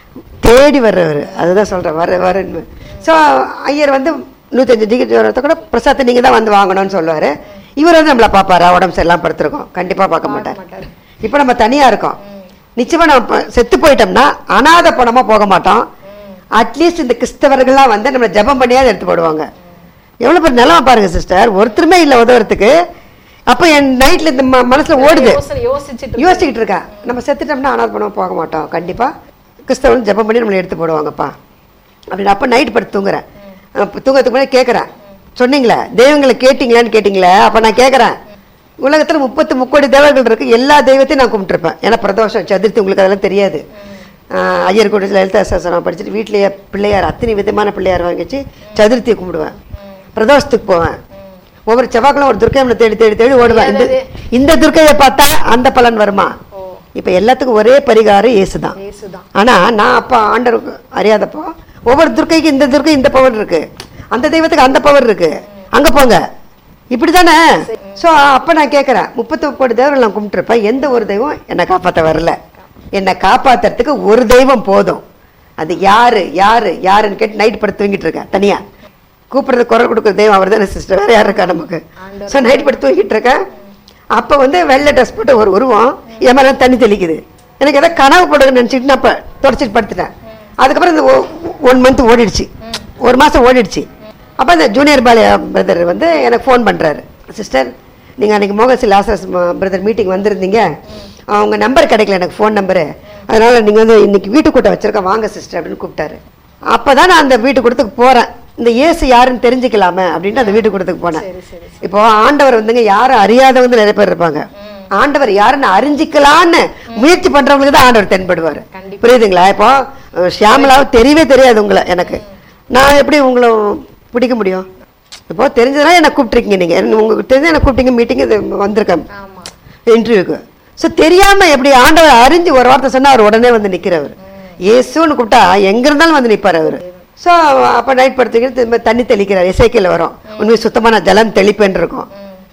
தேடி வர்றவர் அதுதான் சொல்றேன் வர வரன்னு ஸோ ஐயர் வந்து நூத்தஞ்சு டிக்கெட் வரத்தை கூட பிரசாதத்தை நீங்க தான் வந்து வாங்கணும்னு சொல்லுவாரு இவர் வந்து நம்மளை பார்ப்பாரா உடம்பு சரியில்லாம படுத்திருக்கோம் கண்டிப்பா பார்க்க மாட்டார் மாட்டாரு. இப்போ நம்ம தனியா இருக்கோம் நிச்சயமா நம்ம ப- செத்து போயிட்டோம்னா அனாதை பணமா போக மாட்டோம் அட்லீஸ்ட் இந்த கிறிஸ்தவர்கள்லாம் வந்து நம்ம ஜெபம் பண்ணியாவது எடுத்து போடுவாங்க எவ்வளவு பேர் நிலமா பாருங்க சிஸ்டர் ஒருத்தருமே இல்லை உதவுறதுக்கு அப்ப என் நைட்ல இந்த ம- மனசுல ஓடுது யோசனை யோசிச்சுட்டு யோசிச்சுக்கிட்டு இருக்கா நம்ம செத்துட்டோம்னா அனாதை பணமா போக மாட்டோம் கண்டிப்பா கிறிஸ்தவன் ஜெபம் பண்ணி நம்மளை எடுத்து போடுவாங்கப்பா அப்படின்னு அப்ப நைட் படுத்து தூங்குறேன் அப்ப தூங்கறதுக்கு முன்னாடி கேட்கறேன் சொன்னீங்களே தெய்வங்களை கேட்டீங்களான்னு கேட்டீங்களே அப்ப நான் கேட்கறேன் உலகத்துல முப்பத்து முக்கோடி தேவர்கள் இருக்கு எல்லா தெய்வத்தையும் நான் கும்பிட்டுருப்பேன் ஏன்னா பிரதோஷம் சதுர்த்தி உங்களுக்கு அதெல்லாம் தெரியாது ஆஹ் ஐயர் கூட லலிதா சாசனம் படிச்சுட்டு வீட்லயே பிள்ளையார் அத்தனை விதமான பிள்ளையார் வாங்கிச்சு சதுர்த்தியை கும்பிடுவேன் பிரதோஷத்துக்கு போவேன் ஒவ்வொரு செவ்வாய்க்கிழமை ஒரு துர்க்கையை தேடி தேடி தேடி ஓடுவேன் இந்த இந்த துர்க்கையை பார்த்தா அந்த பலன் வருமா ஓ இப்ப எல்லாத்துக்கும் ஒரே பரிகாரம் இயேசுதான் இயேசுதான் ஆனா நான் அப்ப ஆண்டருக்கு அறியாதப்போ ஒவ்வொரு துர்க்கைக்கு இந்த துர்க்கை இந்த பவர் இருக்கு அந்த தெய்வத்துக்கு அந்த பவர் இருக்கு அங்க போங்க இப்படிதானே சோ அப்ப நான் கேட்கறேன் முப்பத்தி முப்பது தேவர்கள் நான் கும்பிட்டுருப்பேன் எந்த ஒரு தெய்வம் என்னை காப்பாத்த வரல என்னை காப்பாத்துறதுக்கு ஒரு தெய்வம் போதும் அது யாரு யாரு யாருன்னு கேட்டு நைட் படுத்து தூங்கிட்டு இருக்கேன் தனியா கூப்பிடுறது குரல் கொடுக்குற தெய்வம் அவர் தானே சிஸ்டர் வேற யார் இருக்கா நமக்கு ஸோ நைட் படுத்து தூங்கிட்டு இருக்கேன் அப்ப வந்து வெள்ளை ட்ரெஸ் போட்டு ஒரு உருவம் என் மேல தண்ணி தெளிக்குது எனக்கு ஏதோ கனவு போடுன்னு நினச்சிட்டு நான் இப்போ தொடச்சிட்டு படுத்துட்டேன் அதுக்கப்புறம் இந்த ஒன் மந்த் ஓடிடுச்சு ஒரு மாசம் ஓடிடுச்சு அப்ப இந்த ஜூனியர் பாலியா பிரதர் வந்து எனக்கு ஃபோன் பண்றாரு சிஸ்டர் நீங்க அன்னைக்கு மோகசி லாசரஸ் பிரதர் மீட்டிங் வந்திருந்தீங்க அவங்க நம்பர் கிடைக்கல எனக்கு ஃபோன் நம்பரு அதனால நீங்க வந்து இன்னைக்கு வீட்டு கூட்டம் வச்சிருக்க வாங்க சிஸ்டர் அப்படின்னு கூப்பிட்டாரு அப்பதான் நான் அந்த வீட்டு கூட்டத்துக்கு போறேன் இந்த இயேசு யாருன்னு தெரிஞ்சுக்கலாமே அப்படின்ட்டு அந்த வீட்டு கூட்டத்துக்கு போனேன் சரி சரி இப்போ ஆண்டவர் வந்துங்க யாரும் அறியாதவங்க நிறைய பேர் இருப்பாங்க ஆண்டவர் யாருன்னு அறிஞ்சிக்கலான்னு முயற்சி பண்றவங்களுக்கு தான் ஆண்டவர் தென்படுவார் கண்டிப்பா. புரியுதுங்களா இப்போ அஹ், ஷியாமலாவை தெரியவே தெரியாது உங்களை எனக்கு நான் எப்படி உங்களை பிடிக்க முடியும் இப்போ தெரிஞ்சதுனால என்ன கூப்பிட்டுருக்கீங்க நீங்க என்ன- உங்களுக்கு தெரிஞ்சு என்ன கூப்பிட்டீங்க மீட்டிங் இது வந்திருக்கேன் ஆமா இன்டர்வியூக்கு ஸோ தெரியாம எப்படி ஆண்டவர் அறிஞ்சு ஒரு வார்த்தை சொன்னா அவர் உடனே வந்து நிக்கிறவர் இயேசுன்னு கூப்பிட்டா எங்க இருந்தாலும் வந்து நிப்பார் அவர் ஸோ அப்ப நைட் படுத்துக்கிட்டு திரும்ப தண்ணி தெளிக்கிறார் இசைக்கில் வரும் உண்மை சுத்தமான ஜலம் தெளிப்பேன்னு இருக்கும்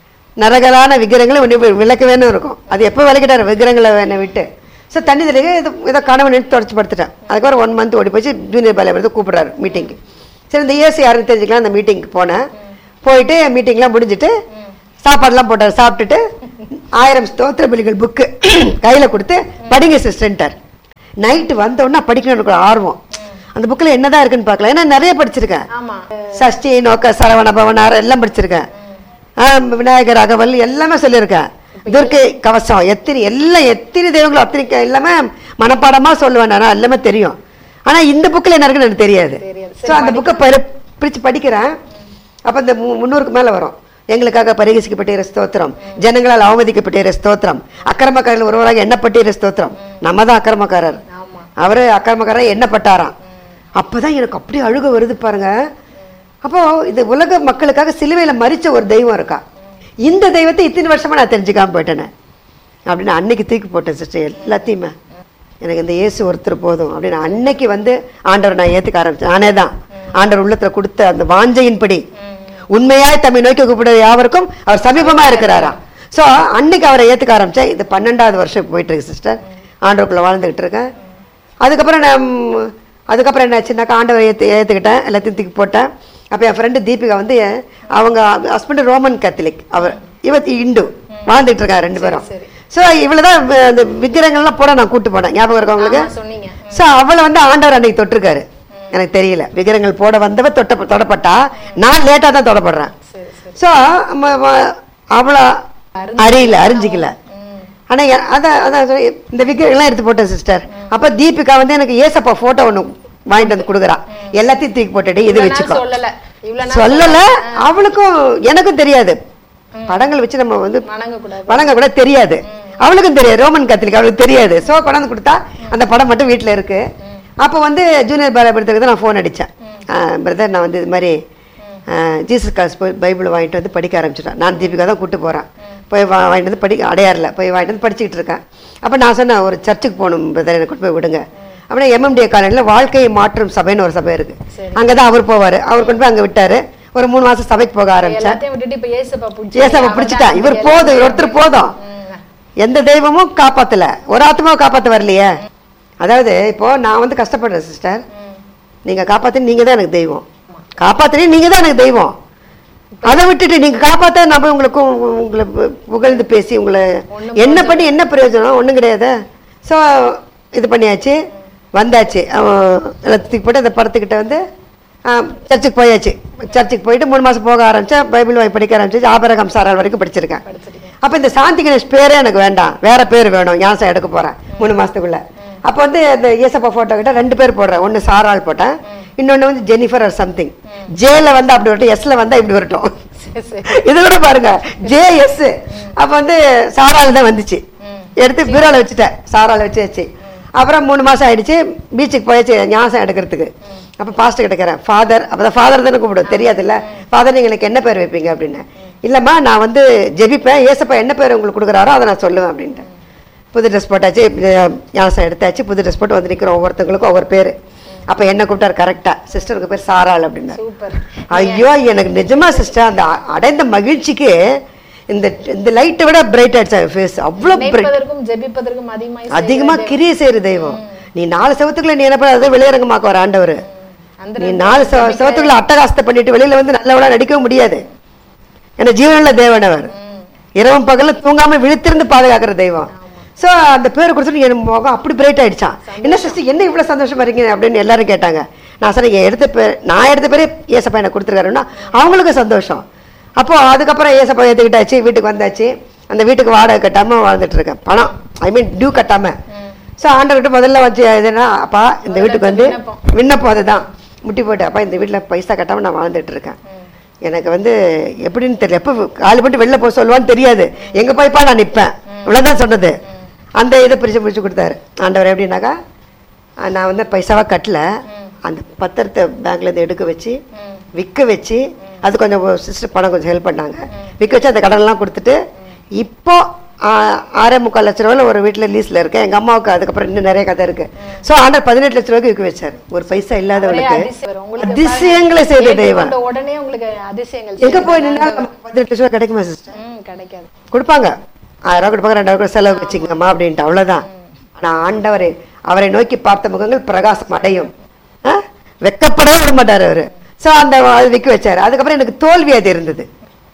நரகலான விக்கிரங்களை உன்னை விளக்கவேன்னு இருக்கும் அது எப்போ விளக்கிட்டார் விக்கிரங்களை என்னை விட்டு ஸோ தண்ணி தெளிக்க இது இதை கனவு நின்று தொடச்சு படுத்துட்டேன் அதுக்கப்புறம் ஒன் மந்த் ஓடி போச்சு ஜூனியர் பாலிய வந்து கூப்பிடுறாரு மீட்டிங்க்கு சரி இந்த இயேசு யாருன்னு தெரிஞ்சுக்கலாம் அந்த மீட்டிங்க்கு போனேன் போயிட்டு மீட்டிங்லாம் முடிஞ்சிட்டு சாப்பாடுலாம் போட்டார் சாப்பிட்டுட்டு ஆயிரம் ஸ்தோத்திர பலிகள் புக்கு கையில கொடுத்து படிங்க சிஸ்டன்ட்டார் நைட்டு வந்த உடனே படிக்கணும்னு எனக்கு ஒரு ஆர்வம் அந்த புக்கில் என்னதான் இருக்குன்னு பார்க்கலாம் ஏன்னா நிறைய படிச்சிருக்கேன் ஆமா சஷ்டி நோக்க சரவண பவனார் எல்லாம் படிச்சிருக்கேன் ஆ, விநாயகர் அகவல் எல்லாமே சொல்லியிருக்கேன் துர்க்கை கவசம் எத்தனை எல்லாம் எத்தனை தெய்வங்களும் அத்தனை க- எல்லாமே மனப்பாடமா சொல்லுவேன் நான் எல்லாமே தெரியும் ஆனா இந்த புக்கில் என்ன இருக்குன்னு எனக்கு தெரியாது தெரியாது. ஸோ அந்த புக்கை பிரிச்சு படிக்கிறேன் அப்ப இந்த மு- முந்நூறுக்கு மேல வரும் எங்களுக்காக பரிகசிக்கப்பட்ட ஸ்தோத்திரம் ஜனங்களால் அவமதிக்கப்பட்ட ஸ்தோத்திரம் அக்கிரமக்காரர்கள் ஒருவராக எண்ணப்பட்ட ஸ்தோத்திரம் நம்ம தான் அக்கிரமக்காரர் ஆமா அவரு அக்கிரமக்காரர் எண்ணப்பட்டாராம் அப்பதான் எனக்கு அப்படியே அழுக வருது பாருங்க அப்போ இது உலக மக்களுக்காக சிலுவையில மறிச்ச ஒரு தெய்வம் இருக்கா இந்த தெய்வத்தை இத்தனை வருஷமா நான் தெரிஞ்சுக்காம போயிட்டேனே அப்படின்னு அன்னைக்கு தூக்கி போட்டேன் சிஸ்டர் எல்லாத்தையுமே எனக்கு இந்த இயேசு ஒருத்தர் போதும் அப்படின்னு அன்னைக்கு வந்து ஆண்டவர் நான் ஏத்துக்க ஆரம்பிச்சேன் நானே தான் ஆண்டவர் உள்ளத்துல கொடுத்த அந்த வாஞ்சையின்படி உண்மையாய் தம்மை நோக்கி கூப்பிடுற யாவருக்கும் அவர் சமீபமா இருக்கிறாராம் சோ அன்னைக்கு அவரை ஏத்துக்க ஆரம்பிச்சேன் இது பன்னெண்டாவது வருஷம் போயிட்டு இருக்கு சிஸ்டர் ஆண்டவருக்குள்ள வாழ்ந்துகிட்டு இருக்கேன் அதுக்கப்புறம் நான் அதுக்கப்புறம் என்னாச்சுன்னாக்கா ஆண்டவரை ஏற்று ஏற்றுக்கிட்டேன் எல்லாத்தையும் தூக்கி போட்டேன் அப்போ என் ஃப்ரெண்டு தீபிகா வந்து அவங்க ஹஸ்பண்ட் ரோமன் கேத்தலிக் அவர் இவத்தி இந்து வாழ்ந்துட்டு இருக்காங்க ரெண்டு பேரும் சரி. ஸோ இவ்வளோ தான் அந்த விக்கிரகங்கள்லாம் போட நான் கூட்டு போனேன் ஞாபகம் இருக்கா உங்களுக்கு ஆமா, சொன்னீங்க ஸோ அவளை வந்து ஆண்டவர் அன்னைக்கு தொட்டிருக்காரு எனக்கு தெரியல விக்கிரகங்கள் போட வந்தவ தொட்ட தொடப்பட்டா நான் லேட்டாக தான் தொடப்படுறேன் சரி சரி ஸோ அவளை அறியல அறிஞ்சிக்கல ம். ஆனா எ- அதான் அதான் சொல்லி- இந்த விக்கிரகம்லாம் எடுத்து போட்டேன் சிஸ்டர் அப்ப தீபிகா வந்து எனக்கு ஏசப்பா போட்டோ ஒண்ணு வாங்கிட்டு வந்து கொடுக்குறா எல்லாத்தையும் தூக்கி போட்டுட்டு இது இவ்வளவு நாள் வச்சுக்கோ சொல்லல இவ்வளவு நாள் சொல்லல அவளுக்கும் எனக்கும் தெரியாது படங்கள் வச்சு நம்ம வந்து வணங்க கூடாது வணங்க கூட தெரியாது அவளுக்கும் தெரியாது ரோமன் கத்திரிக்கா அவளுக்கு தெரியாது சோ கொண்டாந்து கொடுத்தா அந்த படம் மட்டும் வீட்ல இருக்கு அப்போ வந்து ஜூனியர் பாலபுரத்துக்கு நான் ஃபோன் அடித்தேன் பிரதர் நான் வந்து இது மாதிரி ஜீசஸ் காஸ் போய் பைபிள் வாங்கிட்டு வந்து படிக்க ஆரம்பிச்சிட்டேன் நான் தீபிகா தான் கூட்டு போகிறேன் போய் வா வாங்கிட்டு வந்து படிக்க அடையாறில் போய் வாங்கிட்டு வந்து படிச்சுக்கிட்டு இருக்கேன் அப்போ நான் சொன்னேன் ஒரு சர்ச்சுக்கு போகணும் பிரதர் எனக்கு கொண்டு போய் விடுங்க அப்படின்னா எம்எம்டிஏ காலேஜில் வாழ்க்கையை மாற்றும் சபைன்னு ஒரு சபை இருக்கு அங்கே தான் அவர் போவார் அவர் கொண்டு போய் அங்கே விட்டாரு ஒரு மூணு மாசம் சபைக்கு போக ஆரம்பிச்சேன் எல்லாத்தையும் விட்டுட்டு இப்ப ஏசப்பா பிடிச்சி ஏசப்பா பிடிச்சிட்டான் இவர் போதும் இவர் ஒருத்தர் போதும் எந்த தெய்வமும் காப்பாத்தல ஒரு ஆத்மாவை காப்பாத்த வரலையே அதாவது இப்போ நான் வந்து கஷ்டப்படுறேன் சிஸ்டர் நீங்க காப்பாத்து நீங்க தான் எனக்கு தெய்வம் காப்பாத்துறீங்க நீங்க தான் எனக்கு தெய்வம் அதை விட்டுட்டு நீங்க காப்பாத்த நான் போய் உங்களுக்கு உங்களை பு- புகழ்ந்து பேசி உங்களை என்ன பண்ணி என்ன பிரயோஜனம் ஒண்ணும் கிடையாது ஸோ இது பண்ணியாச்சு வந்தாச்சு அவன் எல்லாத்துக்கு போட்டு அந்த படத்துக்கிட்ட வந்து ஆ, சர்ச்சுக்கு போயாச்சு சர்ச்சுக்கு போயிட்டு மூணு மாசம் போக ஆரம்பிச்சேன் பைபிள் வாங்கி படிக்க ஆரம்பிச்சு ஆபரகம் சாரால் வரைக்கும் படிச்சிருக்கேன் அப்போ இந்த சாந்தி கணேஷ் பேரே எனக்கு வேண்டாம் வேற பேர் வேணும் ஞாசம் எடுக்க போறேன் மூணு மாசத்துக்குள்ள அப்போ வந்து அந்த ஏசப்பா போட்டோ கிட்ட ரெண்டு பேர் போடுறேன் ஒன்று சாரால் போட்டேன் இன்னொன்று வந்து ஜெனிஃபர் ஆர் சம்திங் ஜேல வந்து அப்படி வரட்டும் எஸ்ல வந்தா இப்படி வரட்டும் சரி சரி இது கூட பாருங்க ஜே எஸ் அப்ப வந்து சாரால தான் வந்துச்சு எடுத்து பீரோல வச்சுட்டேன் சாரால வச்சு அப்புறம் மூணு மாசம் ஆயிடுச்சு பீச்சுக்கு போயாச்சு ஞாசம் எடுக்கிறதுக்கு அப்ப பாஸ்டர் கிட்டக்கிறேன் ஃபாதர் அப்பதான் ஃபாதர் தானே கூப்பிடுவோம் தெரியாதுல்ல ஃபாதர் நீங்க எனக்கு என்ன பேர் வைப்பீங்க அப்படின்னு இல்லம்மா நான் வந்து ஜெபிப்பேன் ஏசப்பா என்ன பேர் உங்களுக்கு கொடுக்குறாரோ அதை நான் சொல்லுவேன் அப்படின்ட்டு புது ட்ரெஸ் போட்டாச்சு அஹ் ஞாசம் எடுத்தாச்சு புது ட்ரெஸ் போட்டு வந்து நிற்கிறோம் ஒவ்வொருத்தவங்களுக்கும் ஒவ்வொரு பேர் அப்ப என்ன கூப்பிட்டாரு கரெக்டா சிஸ்டருக்கு பேர் சாராள் அப்படின்னாரு சூப்பர் ஐயோ எனக்கு நிஜமா சிஸ்டர் அந்த அ- அடைந்த மகிழ்ச்சிக்கு இந்த இந்த லைட்டை விட பிரைட் ஆயிடுச்சு ஃபேஸ் அவ்வளோ பிரைட் நினைப்பதற்கும் ஜெபிப்பதற்கும் அதிகமாய் அதிகமா கிரிய செய்யற தெய்வம் நீ நாலு செவத்துக்குள்ள நீ என்ன பண்ண அதை வெளியரங்கமாக்க வர ஆண்டவர் அந்த நீ நாலு செவ- செவத்துக்குள்ள அட்டகாசத்தை பண்ணிட்டு வெளியில வந்து நல்லவளா நடிக்கவும் முடியாது ஏன்னா ஜீவனுள்ள தேவன் அவர் இரவும் பகல்ல தூங்காம விழித்திருந்து பாதுகாக்கிற தெய்வம் சோ அந்த பேர் கொடுத்துட்டு என் முகம் அப்படி பிரைட் ஆயிடுச்சான் என்ன சிஸ்டர் என்ன இவ்வளவு சந்தோஷமா இருக்கீங்க அப்படின்னு எல்லாரும் கேட்டாங்க நான் சொன்னேன் என் எடுத்த பேர் நான் எடுத்த பேரே ஏசப்பா எனக்கு கொடுத்துருக்காருன்னா அவங்களுக்கும் சந்தோஷம் அப்போ அதுக்கப்புறம் ஏசப்பா ஏத்துக்கிட்டாச்சு வீட்டுக்கு வந்தாச்சு அந்த வீட்டுக்கு வாடகை கட்டாம வாழ்ந்துட்டு இருக்கேன் பணம் ஐ மீன் டியூ கட்டாம ஸோ ஆண்டவர்கிட்ட முதல்ல வச்சு எதுனா அப்பா இந்த வீட்டுக்கு வந்து விண்ணப்பம். விண்ணப்பம் அதுதான் முட்டி போட்டு அப்பா இந்த வீட்டில் பைசா கட்டாம நான் வாழ்ந்துட்டு இருக்கேன் எனக்கு வந்து எப்படின்னு தெரியல எப்போ காலு போட்டு வெளில போக சொல்லுவான்னு தெரியாது எங்க போய்ப்பா நான் நிற்பேன் இவ்வளோதான் சொன்னது அந்த இதை பிரிச்சு பிரிச்சு கொடுத்தாரு ஆண்டவர் எப்படின்னாக்கா அஹ் நான் வந்து பைசாவா கட்டல அந்த பத்திரத்தை பேங்க்ல இருந்து எடுக்க வச்சு விற்க வச்சு அது கொஞ்சம் சிஸ்டர் பணம் கொஞ்சம் ஹெல்ப் பண்ணாங்க விற்க வச்சு அந்த கடன்லாம் கொடுத்துட்டு இப்போ ஆ- ஆறே முக்கால் லட்ச ரூபாயில் ஒரு வீட்டில் லீஸில் இருக்கேன் எங்கள் அம்மாவுக்கு அதுக்கப்புறம் இன்னும் நிறைய கதை இருக்கு ஸோ ஆண்டர் பதினெட்டு லட்ச ரூபாய்க்கு விற்க வச்சார் ஒரு பைசா இல்லாதவளுக்கு அதிசயம் உங்களுக்கு அதிசயங்களை செய்த தெய்வம் ஏற்றுக்கொண்ட உடனே உங்களுக்கு அதிசயங்கள் எங்க போய் நின்னா நமக்கு பதினெட்டு லட்ச ரூபாய் கிடைக்குமா சிஸ்டர் ம் கிடைக்காது கொடுப்பாங்க ஆயிரம் ரூபாய் கொடுப்பாங்க ரெண்டாயிரம் ரூபாய் செலவு வச்சுக்கங்கம்மா அப்படின்ட்டு அவ்வளவுதான் ஆனா ஆண்டவரை அவரை நோக்கி பார்த்த முகங்கள் பிரகாசம் அடையும் ஆ? வெக்கப்படவே விட மாட்டாரு அவரு ஸோ அந்த அது விற்க வச்சாரு அதுக்கப்புறம் எனக்கு தோல்வி அது இருந்தது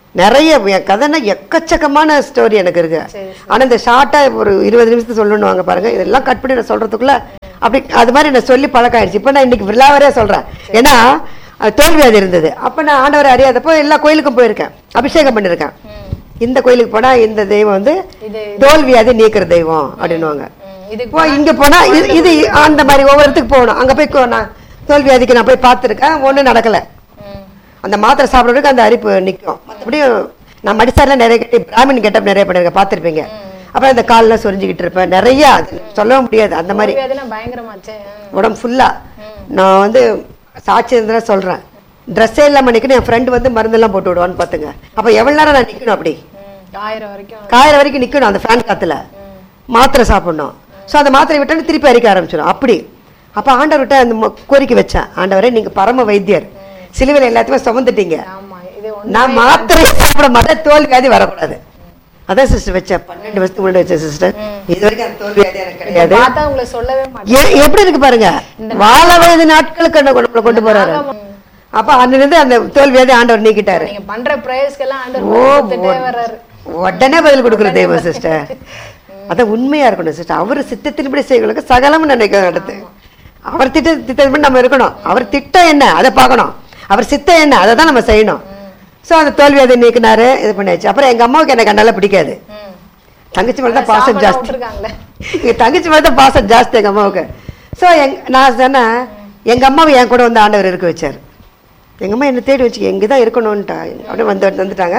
நிறைய என் கதைன்னா எக்கச்சக்கமான ஸ்டோரி எனக்கு இருக்கு சரி, ஆனா இந்த ஷார்ட்டா ஒரு இருபது நிமிஷத்துக்கு சொல்லணுவாங்க பாருங்க இதெல்லாம் கட் பண்ணி நான் சொல்றதுக்குள்ள அப்படி அது மாதிரி நான் சொல்லி பழக்கம் ஆயிடுச்சு இப்போ நான் இன்னைக்கு விழாவரே சொல்றேன் ஏன்னா அது தோல்வியாது இருந்தது அப்ப நான் ஆண்டவரை அறியாதப்போ எல்லா கோயிலுக்கும் போயிருக்கேன் அபிஷேகம் பண்ணியிருக்கேன் இந்த கோயிலுக்கு போனா இந்த தெய்வம் வந்து இது தோல்வியாது நீக்கிற தெய்வம் அப்படின்னுவாங்க ம், இது இப்போ இங்க போனா இது இது அந்த மாதிரி ஒவ்வொரு இடத்துக்கு போகணும் அங்க போய் கோ- நான் தோல்வியாதிக்கு நான் போய் பார்த்துருக்கேன் ஒண்ணும் நடக்கல ம், அந்த மாத்திரை சாப்பிட்றதுக்கு அந்த அரிப்பு நிற்கும் மற்றபடியும் நான் மடிசாரில் நிறைய கட்டி பிராமின் கெட்டப் நிறைய பண்ணிருக்கேன் பார்த்துருப்பீங்க அப்புறம் இந்த கால்லாம் சொரிஞ்சுக்கிட்டு இருப்பேன் நிறைய அது சொல்லவும் முடியாது அந்த மாதிரி தோல்வியாதுன்னா பயங்கரமாச்சே ம், உடம்பு ஃபுல்லா நான் வந்து சாட்சி இருந்தா சொல்றேன் ட்ரெஸ்ஸே இல்லாம நிக்கணும் என் ஃப்ரெண்டு வந்து மருந்தெல்லாம் போட்டு விடுவான்னு பார்த்துங்க அப்போ எவ்வளவு நேரம் நான் நிக்கணும் அப்படி ம், ஆயிரம் வரைக்கும் காயிற வரைக்கும் நிக்கணும் அந்த ஃபேன் காத்துல மாத்திரை சாப்பிடணும் ஸோ அந்த மாத்திரை விட்டோன்னு திருப்பி அரிக்க ஆரம்பிச்சிடும் அப்படி அப்போ ஆண்டவர்கிட்ட அந்த மொ- கோரிக்கை வச்சேன் ஆண்டவரே நீங்க பரம வைத்தியர் சிலுவையில் எல்லாத்தையுமே சுமந்துட்டீங்க ஆமா இது ஒண்ணு நான் மாத்திரை சாப்பிட மாட்டேன் தோல் வியாதி வரக்கூடாது அதான் சிஸ்டர் வச்சேன் பன்னெண்டு வருஷத்துக்கு முன்னாடி வச்சேன் சிஸ்டர் இது வரைக்கும் அந்த தோல் வியாதி எனக்கு கிடையாது பார்த்தா உங்களை சொல்லவே மாட்டேன் எ- எப்படி இருக்கு பாருங்க வாழ வயது நாட்களுக்கு என்ன நம்மளை கொண்டு போறாரு அப்ப அன்னிலிருந்து அந்த தோல் வியாதி ஆண்டவர் நீக்கிட்டாரு நீங்க பண்ற பிரேயர்ஸ்க்கெல்லாம் ஆண்டவர் ஓ கொடுத்துட்டே வர்றாரு உடனே பதில் கொடுக்குற தெய்வம் சிஸ்டர் அதான் உண்மையா இருக்கணும் சிஸ்டர் அவர் சித்தத்தின்படி செய்யங்களுக்கு சகலமும் நினைக்க நடத்து அவர் திட்ட திட்டத்தின்படி நம்ம இருக்கணும் அவர் திட்டம் என்ன அதை பார்க்கணும் அவர் சித்தம் என்ன அதை தான் நம்ம செய்யணும் ஸோ அந்த தோல்வி அதை நீக்கினாரு இது பண்ணியாச்சு அப்புறம் எங்க அம்மாவுக்கு எனக்கு நல்லா பிடிக்காது ம். தங்கச்சி மேல தான் பாசம் சாப்பாடு ஜாஸ்தி விட்டுருக்காங்களே எங்க தங்கச்சி மேல தான் பாசம் ஜாஸ்தி எங்க அம்மாவுக்கு ஸோ எங் நான் சொன்னேன் எங்க அம்மாவை என் கூட வந்து ஆண்டவர் இருக்க வச்சார் எங்க அம்மா என்னை தேடி வச்சு எங்கே தான் இருக்கணும்ட்டா அப்படியே வந்து வந்துட்டாங்க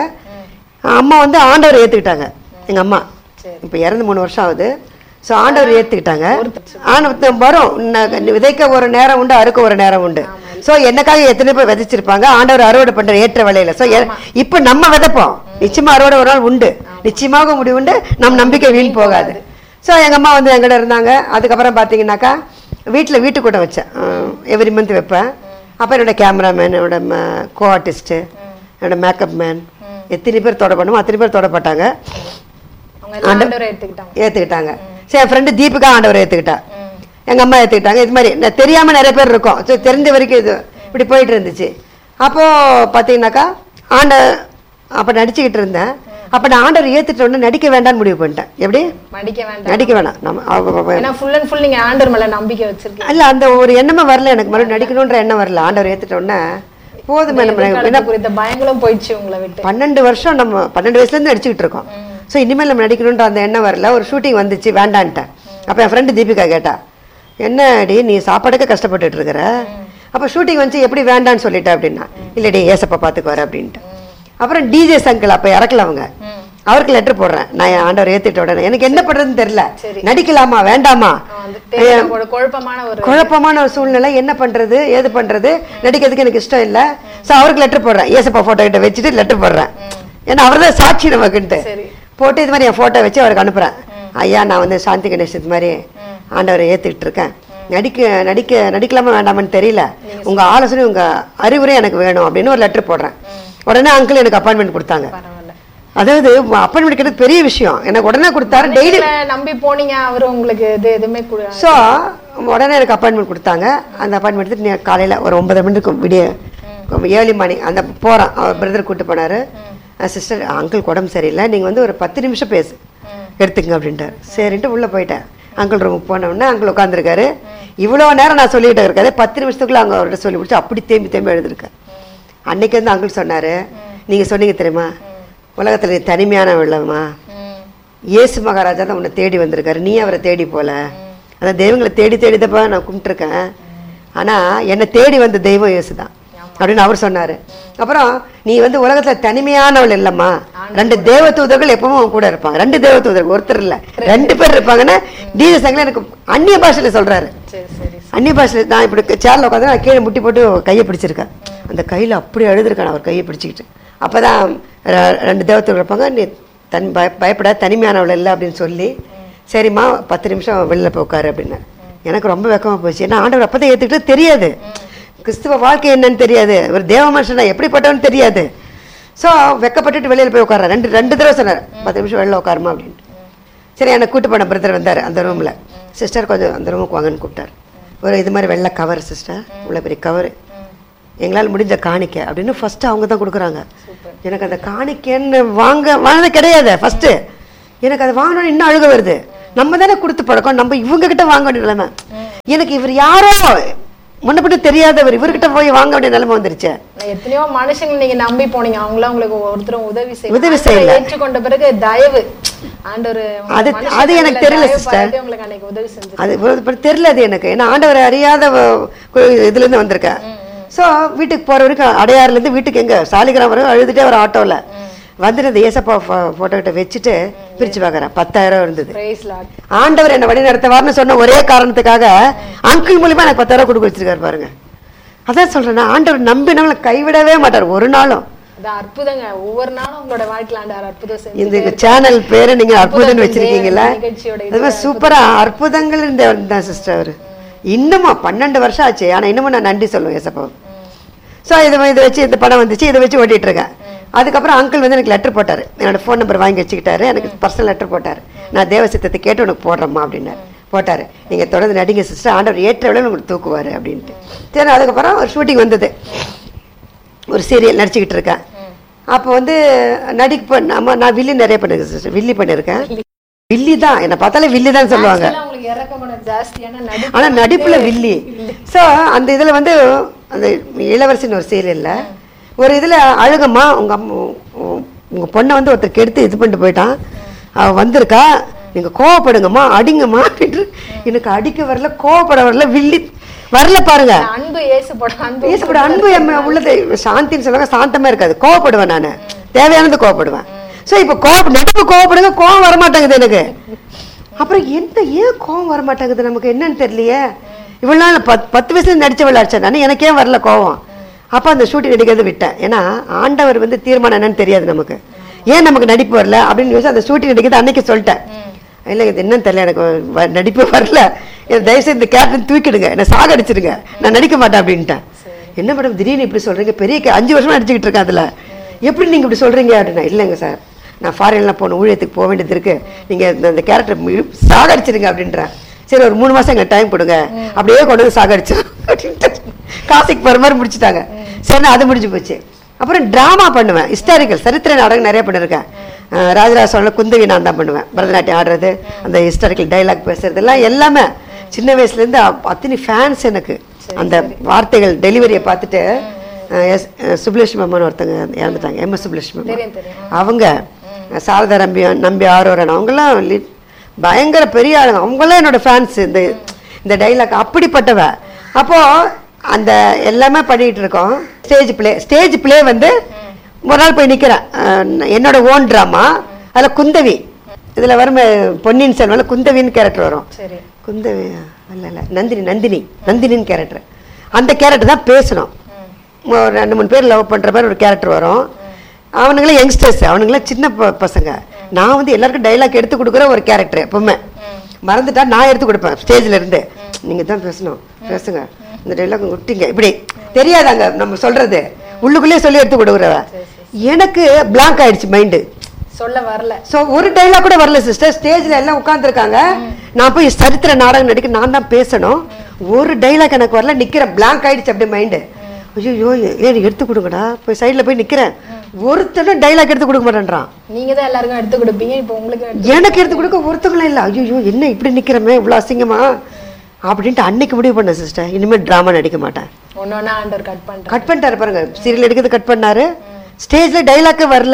அம்மா வந்து ஆண்டவர் ஏத்துக்கிட்டாங்க எங்க அம்மா சரி. இப்போ இறந்து மூணு வருஷம் ஆகுது ஸோ ஆண்டவர் ஏத்துக்கிட்டாங்க ஆண்டவர் வரும் ந- விதைக்க ஒரு நேரம் உண்டு அறுக்க ஒரு நேரம் உண்டு ஸோ என்னக்காக எத்தனை பேர் விதைச்சிருப்பாங்க ஆண்டவர் அறுவடை பண்ற ஏற்ற வேலையில ஸோ இப்போ நம்ம விதைப்போம் நிச்சயமா அறுவடை ஒரு நாள் உண்டு நிச்சயமாக முடிவுண்டு நம்ம நம்பிக்கை வீண் போகாது ஸோ எங்க அம்மா வந்து எங்கிட்ட இருந்தாங்க அதுக்கப்புறம் பார்த்தீங்கன்னாக்கா வீட்டில் வீட்டு கூட்டம் வச்சேன் எவ்ரி மந்த் வைப்பேன் அப்போ என்னோட கேமராமேன் என்னோட கோ ஆர்டிஸ்ட்டு என்னோட மேக்கப் மேன் எத்தனை பேர் தொட பண்ணுமோ அத்தனை பேர் தொடப்பட்டாங்க அவங்க எல்லாம் ஆண்டவரை எடுத்துக்கிட்டாங்க ஏற்றுக்கிட்டாங்க சரி என் ஃப்ரெண்டு தீபிகா ஆண்டவர் ஏற்றுக்கிட்டா ம். எங்கள் அம்மா ஏற்றுக்கிட்டாங்க இது மாதிரி நான் தெரியாமல் நிறைய பேர் இருக்கோம் ஸோ தெரிஞ்ச வரைக்கும் இது இப்படி போயிட்டு இருந்துச்சு அப்போது பார்த்தீங்கன்னாக்கா ஆண்ட அப்போ நடிச்சுக்கிட்டு இருந்தேன் அப்போ நான் ஆண்டவர் ஏற்றுட்ட உடனே நடிக்க வேண்டாம்னு முடிவு பண்ணிட்டேன் எப்படி மடிக்க வேண்டாம் நடிக்க வேணாம் நம்ம அவ- அவ- ஏன்னா ஃபுல் அண்ட் ஃபுல் நீங்க ஆண்டவர் மேல நம்பிக்கை வச்சிருக்கீங்க இல்ல அந்த ஒரு எண்ணமே வரல எனக்கு மறுபடியும் நடிக்கணுன்ற எண்ணம் வரல ஆண்டவர் ஏத்துட்ட உடனே போதுமே நம்ம எதிர்காலத்தை குறித்த பயங்களும் போயிடுச்சு உங்களை விட்டு பன்னெண்டு வருஷம் நம்ம பன்னெண்டு வயசுல இருந்து நடிச்சுக்கிட்டு இருக்கோம் ஸோ இனிமேல் நம்ம நடிக்கணுன்ற அந்த எண்ணம் வரல ஒரு ஷூட்டிங் வந்துச்சு வேண்டான்ட்டேன் அப்போ என் ஃப்ரெண்டு தீபிகா கேட்டா என்னடி நீ சாப்பாடுக்கு கஷ்டப்பட்டுட்டு இருக்கிற அப்போ ஷூட்டிங் வந்து எப்படி வேண்டான்னு சொல்லிட்ட அப்படின்னா இல்லடி ஏசப்பா பார்த்துக்கு வர அப்படின்ட்டு அப்புறம் டிஜே சங்கிள் அப்போ இறக்கல அவங்க ம். அவருக்கு லெட்டர் போடுறேன் நான் என் ஆண்டவர் ஏத்திட்ட உடனே எனக்கு என்ன பண்றதுன்னு தெரியல சரி. நடிக்கலாமா வேண்டாமா ஆ, அந்த தெரியல, ஒரு குழப்பமான ஒரு குழப்பமான ஒரு சூழ்நிலை என்ன பண்றது ஏது பண்றது நடிக்கிறதுக்கு எனக்கு இஷ்டம் இல்ல சோ அவருக்கு லெட்டர் போடுறேன் ஏசப்பா போட்டோ கிட்ட வச்சுட்டு லெட்டர் போடுறேன் ஏன்னா அவர் தான் சாட்சி நமக்குன்ட்டு சரி போட்டு இது மாதிரி என் போட்டோ வச்சு அவருக்கு அனுப்புறேன் ஐயா நான் வந்து சாந்தி கணேஷ் இது மாதிரி ஆண்டவரை ஏத்துக்கிட்டு இருக்கேன் நடிக்க நடிக்க நடிக்கலாமா வேண்டாமான்னு தெரியல உங்க ஆலோசனை உங்க அறிவுரை எனக்கு வேணும் அப்படின்னு ஒரு லெட்டர் போடுறேன் உடனே அங்கிள் எனக்கு அப்பாயின்மெண்ட் கொடுத்தாங்க பரவாயில்ல அதாவது அப்பாயின்மெண்ட் கிடைக்கிறது பெரிய விஷயம் எனக்கு உடனே கொடுத்தாரு டெய்லி நீங்கள நம்பி போனீங்க அவரு உங்களுக்கு இது எதுவுமே கொடு- ஸோ உடனே எனக்கு அப்பாயின்மெண்ட் கொடுத்தாங்க அந்த அப்பாயின்மெண்ட் எடுத்து நீ காலையில் ஒரு ஒன்பது மணிக்கு விடிய ஏர்லி மார்னிங் அந்த போகிறேன் அவர் பிரதர் கூட்டு போனார் சிஸ்டர் அங்கிள் உடம்பு சரியில்லை நீங்கள் வந்து ஒரு பத்து நிமிஷம் பேசு எடுத்துங்க அப்படின்ட்டார் சரின்ட்டு உள்ளே போயிட்டேன் அங்கிள் ரூமுக்கு போன உடனே அங்கிள் உட்காந்துருக்காரு இவ்வளோ நேரம் நான் சொல்லிக்கிட்டே இருக்காரு பத்து நிமிஷத்துக்குள்ள அங்கே அவர்கிட்ட சொல்லி முடிச்சு அப்படி தேம்பி தேம்பி எழுதிருக்கேன் அன்னைக்கு வந்து அங்கிள் சொன்னார் நீங்கள் சொன்னீங்க தெரியுமா உலகத்தில் நீ தனிமையான உள்ளம்மா ம். இயேசு மகாராஜா தான் உன்னை தேடி வந்திருக்காரு நீ அவரை தேடி போல அதான் தெய்வங்களை தேடி தேடி தப்பா நான் கும்பிட்டுருக்கேன் ஆனா என்னை தேடி வந்த தெய்வம் இயேசு தான் அப்படின்னு அவர் சொன்னாரு அப்புறம் நீ வந்து உலகத்துல தனிமையானவள் இல்லம்மா ரெண்டு தேவ தூதர்கள் எப்பவும் உன் கூட இருப்பாங்க ரெண்டு தேவ தூதர்கள் ஒருத்தர் இல்ல ரெண்டு பேர் இருப்பாங்கன்னு டீஜே சங்கல எனக்கு அந்நிய பாஷையில சொல்றாரு சரி சரி அந்நிய பாஷையில நான் இப்படி சேர்ல உட்காந்து நான் கீழே முட்டி போட்டு கையை பிடிச்சிருக்கேன் அந்த கையில அப்படி அழுதுருக்கேன் அவர் கையை பிடிச்சிக்கிட்டு அப்பதான் ர- ரெண்டு தேவத்தூர் இருப்பாங்க நீ தன் பய பயப்படாத தனிமையானவள் இல்லை அப்படின்னு சொல்லி சரிம்மா பத்து நிமிஷம் வெளில போய் உட்காரு அப்படின்னு எனக்கு ரொம்ப வெக்கமா போச்சு ஏன்னா ஆண்டவர் அப்பதான் ஏத்துக்கிட்டு தெரியாது கிறிஸ்துவ வாழ்க்கை என்னன்னு தெரியாது ஒரு தேவ மனுஷனா எப்படிப்பட்டவன்னு தெரியாது ஸோ வெக்கப்பட்டுட்டு வெளியில போய் உட்கார ரெண்டு ரெண்டு தடவை சொன்னார் பத்து நிமிஷம் வெளில உட்காருமா அப்படின்ட்டு சரி என்னை கூட்டு போன பிரதர் வந்தார் அந்த ரூமில் சிஸ்டர் கொஞ்சம் அந்த ரூமுக்கு வாங்கன்னு கூப்பிட்டார் ஒரு இது மாதிரி வெள்ளை கவர் சிஸ்டர் இவ்வளோ பெரிய கவர் எங்களால் முடிஞ்ச காணிக்க அப்படின்னு ஃபர்ஸ்ட் அவங்க தான் கொடுக்குறாங்க எனக்கு அந்த காணிக்கைன்னு வாங்க வாங்கினது கிடையாது ஃபர்ஸ்ட் எனக்கு அதை வாங்கணும்னு இன்னும் அழுக வருது நம்ம தானே கொடுத்து பழக்கம் நம்ம இவங்க கிட்ட வாங்க வேண்டிய நிலைமை எனக்கு இவர் யாரோ முன்னப்பட்டு தெரியாதவர் இவர்கிட்ட போய் வாங்க வேண்டிய நிலைமை வந்துருச்சு எத்தனையோ மனுஷங்களை நீங்க நம்பி போனீங்க அவங்களாம் உங்களுக்கு ஒருத்தரும் உதவி செய்ய உதவி செய்யல. ஏற்றுக்கொண்ட பிறகு தயவு ஆண்டவர் அது- அது எனக்கு தெரியல, sister. உங்களுக்கு அன்னைக்கு உதவி செஞ்சு அது இவ்வளவு பத்தி தெரியல அது எனக்கு ஏன்னா ஆண்டவர் அறியாத வ- கு- இதுல இருந்து வந்திருக்கேன் ஸோ வீட்டுக்கு போற வரைக்கும் அடையாறுல இருந்து வீட்டுக்கு எங்க சாலிகிராம் வரைக்கும் அழுதுட்டே ஒரு ஆட்டோல வந்துட்டு இந்த ஏசப்பா போட்டோ கிட்ட வச்சுட்டு பிரிச்சு பார்க்கறேன் பத்தாயிரம் இருந்தது பிரைஸ் லார்ட் ஆண்டவர் என்னை வழி நடத்துவார்னு சொன்ன ஒரே காரணத்துக்காக அங்கிள் மூலியமா எனக்கு பத்தாயிரம் கொடுக்க வச்சிருக்காரு பாருங்க அதான் சொல்றேன் ஆண்டவர் நம்பி நம்மளை கைவிடவே மாட்டார் ஒரு நாளும் அது அற்புதங்க ஒவ்வொரு நாளும் உங்களோட வாழ்க்கையில ஆண்டவர் அற்புதம் செஞ்சு இந்த சேனல் பேரை நீங்க அற்புதம் அற்புதத்தின் வச்சிருக்கீங்களா தேவன் நிகழ்ச்சியோட இது அது மாதிரி சூப்பரா அற்புதங்கள் இந்த தான் சிஸ்டர் அவரு இன்னுமா பன்னெண்டு வருஷம் ஆச்சு ஆனா இன்னமும் நான் நன்றி சொல்லுவேன் ஏசப்பா ஸோ இதை இதை வச்சு இந்த படம் வந்துச்சு இதை வச்சு ஓட்டிட்டு இருக்கேன் அதுக்கப்புறம் அங்கிள் வந்து எனக்கு லெட்டர் போட்டார் என்னோட ஃபோன் நம்பர் வாங்கி வச்சுக்கிட்டாரு எனக்கு பர்சனல் லெட்டர் போட்டார் நான் தேவ சித்தத்தை கேட்டு உனக்கு போடுறேம்மா அப்படின்னாரு போட்டார் நீங்கள் தொடர்ந்து நடிங்க சிஸ்டர் ஆண்டவர் ஏற்ற விட உங்களுக்கு தூக்குவார் அப்படின்ட்டு சரி அதுக்கப்புறம் ஒரு ஷூட்டிங் வந்தது ஒரு சீரியல் நடிச்சுக்கிட்டு இருக்கேன் அப்போ வந்து நடிக்க நம்ம நான் வில்லி நிறைய பண்ணிருக்கேன் சிஸ்டர் வில்லி பண்ணியிருக்கேன் வில்லி தான் என்னை பார்த்தாலே வில்லி தான் சொல்லுவாங்க Actually, உங்களுக்கு இறக்க குணம் ஜாஸ்தியான நடி ஆனா நடிப்புல வில்லி சோ அந்த இதுல வந்து அந்த இளவரசின்னு ஒரு சீரியல்ல ஒரு இதுல அழுகம்மா உங்க அம்மா உ- உங்க பொண்ணை வந்து ஒருத்தர் கெடுத்து இது பண்ணிட்டு போயிட்டான் அவ வந்திருக்கா நீங்க கோவப்படுங்கம்மா அடிங்கம்மா அப்படின்ட்டு எனக்கு அடிக்க வரல கோவப்பட வரல வில்லி வரல பாருங்க அன்பு ஏசு படம் அன்பு பேசப்பட அன்பு என் உள்ளது சாந்தின்னு சொல்லுவாங்க சாந்தமா இருக்காது கோவப்படுவேன் நான் தேவையானது கோவப்படுவேன் சோ இப்போ கோவ நடிப்பு கோவப்படுங்க கோவம் வர மாட்டேங்குது எனக்கு அப்புறம் என்ன ஏன் கோவம் வர மாட்டேங்குது நமக்கு என்னன்னு தெரியலையே இவ்வளவு நாள் பத் பத்து வயசுல நடிச்ச விளையாடுச்சேன் நான் எனக்கு ஏன் வரல கோவம் அப்ப அந்த ஷூட்டிங் நடிக்கிறது விட்டேன் ஏன்னா ஆண்டவர் வந்து தீர்மானம் என்னன்னு தெரியாது நமக்கு ஏன் நமக்கு நடிப்பு வரல அப்படின்னு யோசிச்சு அந்த ஷூட்டிங் நடிக்கிறது அன்னைக்கு சொல்லிட்டேன் இல்லை இது என்னன்னு தெரியல எனக்கு வ- நடிப்பு வரல எனக்கு தயவுசெய்து இந்த கேரக்டர் தூக்கிடுங்க என்னை சாகடிச்சிடுங்க நான் நடிக்க மாட்டேன் அப்படின்ட்டேன் என்ன மேடம் திடீர்னு இப்படி சொல்றீங்க பெரிய ca- அஞ்சு வருஷமா நடிச்சுக்கிட்டு இருக்கேன் அதுல எப்படி நீங்க இப்படி சொல்றீங்க அப்படின்னா இல்லைங்க சார் நான் ஃபாரின்லாம் போகணும் ஊழியத்துக்கு போக வேண்டியது இருக்கு நீங்க இந்த- இந்த கேரக்டர் சாகடிச்சிடுங்க அப்படின்றேன் சரி ஒரு மூணு மாசம் எங்களுக்கு டைம் கொடுங்க அப்படியே கொண்டு வந்து சாகடிச்சிடும் அப்படின்ட்டு காசிக்கு போற மாதிரி முடிச்சிட்டாங்க சரி அது முடிஞ்சு போச்சு அப்புறம் டிராமா பண்ணுவேன் ஹிஸ்டாரிக்கல் சரித்திர நாடகம் நிறைய பண்ணிருக்கேன் அஹ் ராஜராஜ சோழன் குந்தவி நான் தான் பண்ணுவேன் பரதநாட்டியம் ஆடுறது அந்த ஹிஸ்டாரிக்கல் டைலாக் பேசுறது எல்லாம் எல்லாமே சின்ன வயசுல இருந்து அப்- அத்தனை ஃபேன்ஸ் எனக்கு அந்த வார்த்தைகள் டெலிவரியை பார்த்துட்டு அஹ் எஸ் அஹ் சுப்புலட்சுமி அம்மான்னு ஒருத்தங்க இறந்துட்டாங்க எம் எஸ் சுப்புலட்சுமி அம்மா தெரியும் தெரியும் அவங்க சாரதா நம்பி நம்பி ஆரோரன் அவங்கெல்லாம் lit- பயங்கர பெரிய ஆளுங்க அவங்களாம் என்னோட ஃபேன்ஸ் இந்த இந்த டைலாக் அப்படிப்பட்டவ அப்போ அந்த எல்லாமே பண்ணிட்டு இருக்கோம் ஸ்டேஜ் ப்ளே ஸ்டேஜ் ப்ளே வந்து ஒரு நாள் போய் நிக்கிறேன் அஹ் என்னோட ஓன் ட்ராமா அதுல குந்தவி இதுல வரும் பொன்னியின் செல்வன்ல குந்தவின்னு கேரக்டர் வரும் சரி குந்தவி இல்ல இல்ல நந்தினி நந்தினி நந்தினின்னு கேரக்டர் அந்த கேரக்டர் தான் பேசணும் ஒரு ரெண்டு மூணு பேர் லவ் பண்ற மாதிரி ஒரு கேரக்டர் வரும் அவனுங்களே யங்ஸ்டர்ஸ் அவனுங்களே சின்ன ப- பசங்க நான் வந்து எல்லாருக்கும் டைலாக் எடுத்து கொடுக்குற ஒரு கேரக்டர் எப்பவுமே மறந்துட்டா நான் எடுத்து கொடுப்பேன் ஸ்டேஜ்ல இருந்து நீங்க தான் பேசணும் பேசுங்க இந்த டைலாக் விட்டீங்க இப்படி தெரியாதாங்க நம்ம சொல்றது உள்ளுக்குள்ளேயே சொல்லி எடுத்து கொடுக்குறவ எனக்கு பிளாங்க் ஆயிடுச்சு மைண்டு சொல்ல வரல சோ ஒரு டைலாக் கூட வரல சிஸ்டர் ஸ்டேஜ்ல எல்லாம் உட்கார்ந்துருக்காங்க நான் போய் சரித்திர நாடகம் நடிக்க நான் தான் பேசணும் ஒரு டைலாக் எனக்கு வரல நிக்கிறேன் blank ஆயிடுச்சு அப்படியே மைண்டு ஐயோ ஏன் எடுத்து கொடுங்கடா போய் சைடுல போய் நிக்கிறேன் ஒருத்தனும் டைலாக் எடுத்து கொடுக்க மாட்டேன்றான் நீங்க தான் எல்லாருக்கும் எடுத்து கொடுப்பீங்க இப்போ உங்களுக்கு எடுத்து- எனக்கு எடுத்து கொடுக்க ஒருத்தங்களும் இல்லை ஐயோ என்ன இப்படி நிக்கிறமே இவ்வளவு அசிங்கமா அப்படின்ட்டு அன்னைக்கு முடிவு பண்ணேன் சிஸ்டர் இனிமேல் டிராமா நடிக்க மாட்டேன் ஒண்ணு ஒண்ணா ஆண்டவர் கட் பண்றேன் கட் பண்ணிட்டாரு பாருங்க சீரியல் எடுக்கிறது கட் பண்ணாரு ஸ்டேஜ்ல டைலாக்கே வரல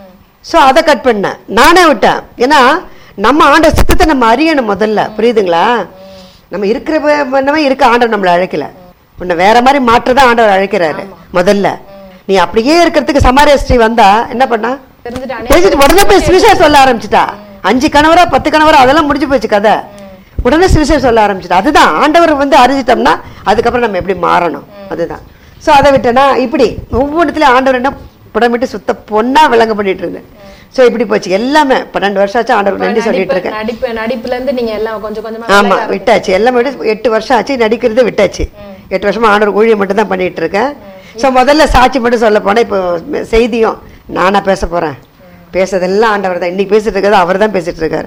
சோ அதை கட் பண்ணேன் நானே விட்டேன் ஏன்னா நம்ம ஆண்ட சித்தத்தை நம்ம அறியணும் முதல்ல புரியுதுங்களா நம்ம இருக்கிற பண்ணவே இருக்க ஆண்டவர் நம்மளை அழைக்கல உன்னை வேற மாதிரி மாற்றதான் ஆண்டவர் அழைக்கிறாரு முதல்ல நீ அப்படியே இருக்கிறதுக்கு சமாரிய ஸ்ரீ வந்தா என்ன பண்ணா தெரிஞ்சுட்டு தெரிஞ்சுட்டு உடனே போய் சுவிசேஷம் சொல்ல ஆரம்பிச்சிட்டா அஞ்சு கணவரா பத்து கணவரா அதெல்லாம் முடிஞ்சு போச்சு கதை உடனே சுவிசேஷம் சொல்ல ஆரம்பிச்சிட்டா அதுதான் ஆண்டவர் வந்து அறிஞ்சிட்டோம்னா அதுக்கப்புறம் நம்ம எப்படி மாறணும் அதுதான் சோ அதை விட்டேன்னா இப்படி ஒவ்வொன்றுத்துலயும் ஆண்டவர் என்ன புடமிட்டு சுத்த பொண்ணா விளங்க பண்ணிட்டு இருந்தேன் சோ இப்படி போச்சு எல்லாமே பன்னெண்டு வருஷம் ஆச்சு ஆண்டவர் நன்றி சொல்லிட்டு நடிப்பு இருக்கேன் நடிப்பு நடிப்புல இருந்து நீங்க எல்லாம் கொஞ்சம் கொஞ்சமா ஆமா விலக விட்டாச்சு எல்லாமே விட்டு எட்டு வருஷம் ஆச்சு நடிக்கிறது விட்டாச்சு எட்டு வருஷமா ஆண்டவர் ஊழியம் மட்டும் தான் பண்ணிட்டு இருக்கேன் சோ முதல்ல சாட்சி மட்டும் சொல்ல போனா இப்போ செய்தியும் நானா பேச போறேன் பேசுறதெல்லாம் ஆண்டவர் தான் இன்னைக்கு பேசிட்டு இருக்கிறது அவர் தான் பேசிட்டு இருக்காரு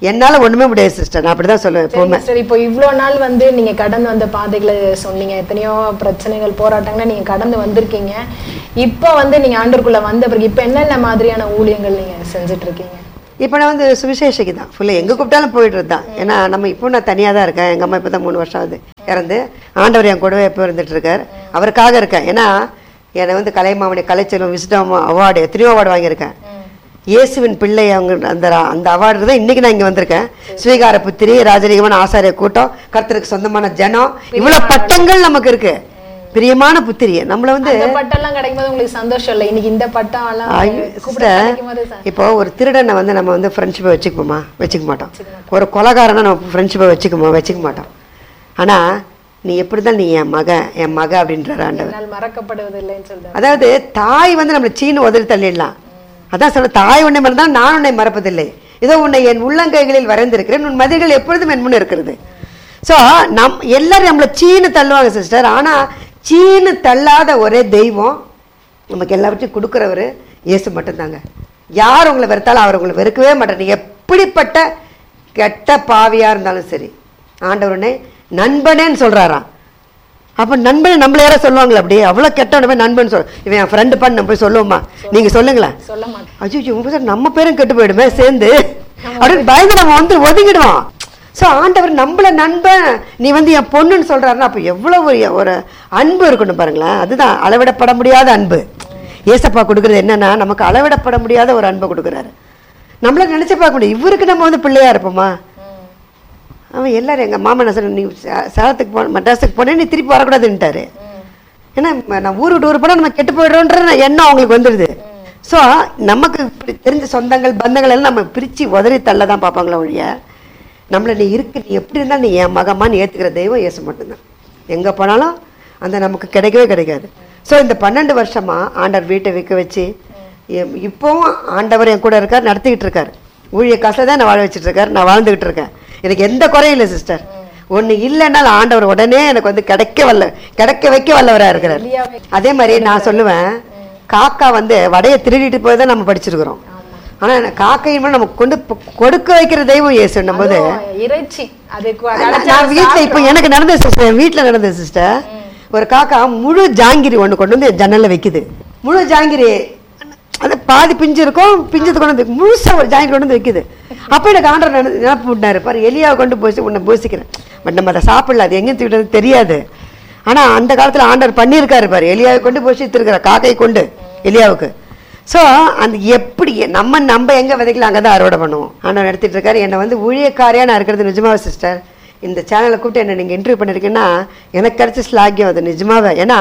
என்னால ஒண்ணுமே முடியாது சிஸ்டர் நான் அப்படிதான் சொல்லுவேன் எப்பவுமே சரி இப்போ இவ்வளோ நாள் வந்து நீங்க கடந்து வந்த பாதைகளை சொன்னீங்க எத்தனையோ பிரச்சனைகள் போராட்டங்களை நீங்க கடந்து வந்திருக்கீங்க இப்போ வந்து நீங்க ஆண்டருக்குள்ள வந்த பிறகு இப்போ என்னென்ன மாதிரியான ஊழியங்கள் நீங்க செஞ்சுட்டு இருக்கீங்க இப்போ நான் வந்து சுவிசேஷக்கு தான் ஃபுல்லாக எங்கே கூப்பிட்டாலும் போயிட்டு தான் ஏன்னா நம்ம இப்போ நான் தனியாக தான் இருக்கேன் எங்கள் அம்மா இப்போ தான் மூணு வருஷம் ஆகுது இறந்து ஆண்டவர் என் கூடவே எப்போ இருந்துட்டு இருக்கார் அவருக்காக இருக்கேன் ஏன்னா என்னை வந்து கலைமாமணி கலைச்செல்வம் விசிடம் அவார்டு எத்தனையோ அவார்டு வாங்கியிருக்கேன் இயேசுவின் பிள்ளை அவங்க அந்த அந்த அவார்டு தான் இன்னைக்கு நான் இங்கே வந்திருக்கேன் ஸ்வீகார புத்திரி ராஜரீகமான ஆசாரிய கூட்டம் கர்த்தருக்கு சொந்தமான ஜனம் இவ்வளோ பட்டங்கள் நமக்கு இருக்கு பிரியமான புத்திரி நம்மளை வந்து இந்த பட்டம்லாம் கிடைக்கும்போது உங்களுக்கு சந்தோஷம் இல்லை இன்னைக்கு இந்த பட்டம் எல்லாம் ஐயோ, கூப்பிட sister, கிடைக்கும் போது ச- இப்போ ஒரு திருடனை வந்து நம்ம வந்து ஃப்ரெண்ட்ஷிப்பை வச்சுக்குவோமா வச்சுக்க மாட்டோம் ஒரு கொலகாரனை நம்ம ஃப்ரெண்ட்ஷிப்பை வச்சுக்குமா வச்சுக்க மாட்டோம் ஆனா நீ எப்படி தான் நீ என் மக என் மக அப்படின்றார் ஆண்டவர் என்னால் மறக்கப்படுவதில்லைன்னு சொல்றாரு அதாவது தாய் வந்து நம்மளை சீனு உதறி தள்ளிடலாம் அதான் சொல்ல தாய் உன்னை மறந்தால் நான் உன்னை மறப்பதில்லை இதோ உன்னை என் உள்ளங்கைகளில் வரைந்திருக்கிறேன் உன் மதில்கள் எப்பொழுதும் என் முன் இருக்கிறது ஸோ நம் எல்லாரும் நம்மளை சீனு தள்ளுவாங்க சிஸ்டர் ஆனா சீனு தள்ளாத ஒரே தெய்வம் நமக்கு எல்லாவற்றையும் கொடுக்குறவர் இயேசு மட்டும்தாங்க யார் உங்களை வெறுத்தாலும் அவர் உங்களை வெறுக்கவே மாட்டார் எப்படிப்பட்ட கெட்ட பாவியா இருந்தாலும் சரி ஆண்டவருனே நண்பனேன்னு சொல்றாராம் அப்ப நண்பன் நம்மள யாரோ சொல்லுவாங்களா அப்படியே அவ்வளவு கெட்டவன போய் நண்பன் சொல் இவன் என் ஃப்ரெண்டு பண்ண நம்ம போய் சொல்லுவோமா நீங்க சொல்லுங்களேன் சொல்ல மாட்டேன் அஜிஜோ உங்க சார் நம்ம பேரும் கெட்டு போயிடுமே சேர்ந்து அப்படின்னு பயந்து நம்ம வந்து ஒதுங்கிடுவோம் ஸோ ஆண்டவர் நம்மள நண்பன் நீ வந்து என் பொண்ணுன்னு சொல்றாருன்னா அப்போ எவ்வளவு ஒரு ஒரு அன்பு இருக்கணும் பாருங்களேன் அதுதான் அளவிடப்பட முடியாத அன்பு ஏசப்பா கொடுக்குறது என்னன்னா நமக்கு அளவிடப்பட முடியாத ஒரு அன்பை கொடுக்குறாரு நம்மள நினைச்சு பார்க்க முடியும் இவருக்கு நம்ம வந்து பிள்ளையா இருப்போமா அவன் எல்லாரும் எங்க மாமன் சார் நீ சே- சேலத்துக்கு போ மெட்ராஸுக்கு போனே நீ திருப்பி வரக்கூடாதுன்ட்டாரு ஏன்னா ம- நான் ஊரு விட்டு ஊர் போனால் நம்ம கெட்டு போயிடுறோன்ற எண்ணம் அவங்களுக்கு வந்துடுது ஸோ நமக்கு இப்படி தெரிஞ்ச சொந்தங்கள் பந்தங்கள் எல்லாம் நம்ம பிரித்து உதறி தள்ள தான் பார்ப்பாங்களே ஒழிய நம்மளை நீ இருக்கு நீ எப்படி இருந்தாலும் நீ என் மகமான்னு ஏற்றுக்கிற தெய்வம் இயேசு மட்டும்தான் எங்கே போனாலும் அந்த நமக்கு கிடைக்கவே கிடைக்காது ஸோ இந்த பன்னெண்டு வருஷமா ஆண்டவர் வீட்டை விற்க வச்சு எம்- இப்போவும் ஆண்டவர் என் கூட இருக்கார் நடத்திக்கிட்டு இருக்கார் ஊழிய காசில் தான் நான் வாழ வச்சுட்டு இருக்காரு நான் வாழ்ந்துகிட்டு இருக்கேன் எனக்கு எந்த குறையும் இல்லை சிஸ்டர் ஒன்று இல்லைன்னாலும் ஆண்டவர் உடனே எனக்கு வந்து கிடைக்க வல்ல கிடைக்க வைக்க வல்லவராக இருக்கிறார் எலியாவை அதே மாதிரி நான் சொல்லுவேன் காக்கா வந்து வடையை திருடிட்டு போய் தான் நம்ம படிச்சிருக்கிறோம் ஆனா காக்கையின் மேல நமக்கு கொண்டு போ- கொடுக்க வைக்கிற தெய்வம் இயேசுன்னும் போது அதுவும் இறைச்சி அது கு- நான் கிடைச்சா நான் வீட்ல இப்போ எனக்கு நடந்த சிஸ்டர் என் வீட்ல நடந்த சிஸ்டர் ஒரு காக்கா முழு ஜாங்கிரி ஒண்ணு கொண்டு வந்து ஜன்னல்ல வைக்குது முழு ஜாங்கிரி அது பாதி பிஞ்சு இருக்கும் பிஞ்சது கொண்டு வந்து முழுசா ஒரு ஜாங்கிரி கொண்டு வந்து வைக்குது அப்ப எனக்கு ஆண்டர் நினப்பு விட்டாரு பாரு எலியாவை கொண்டு போய் உன்னை பூசிக்கிறேன் பட் நம்ம அதை சாப்பிடல அது எங்கேயும் தூக்கிட்டு தெரியாது ஆனா அந்த காலத்துல ஆண்டவர் பண்ணியிருக்காரு பாரு எலியாவை கொண்டு போய் திருக்கிற காக்கை கொண்டு எலியாவுக்கு ஸோ அந்த எப்படி நம்ம நம்ம எங்க விதைக்கலாம் அங்கே தான் அறுவடை பண்ணுவோம் ஆண்டவர் நடத்திட்டு இருக்காரு என்னை வந்து ஊழியக்காரியா நான் இருக்கிறது நிஜமாவே சிஸ்டர் இந்த சேனலை கூப்பிட்டு என்ன நீங்கள் இன்டர்வியூ பண்ணிருக்கீங்கன்னா எனக்கு கிடைச்ச ஸ்லாக்கியம் அது நிஜமாவே ஏன்னா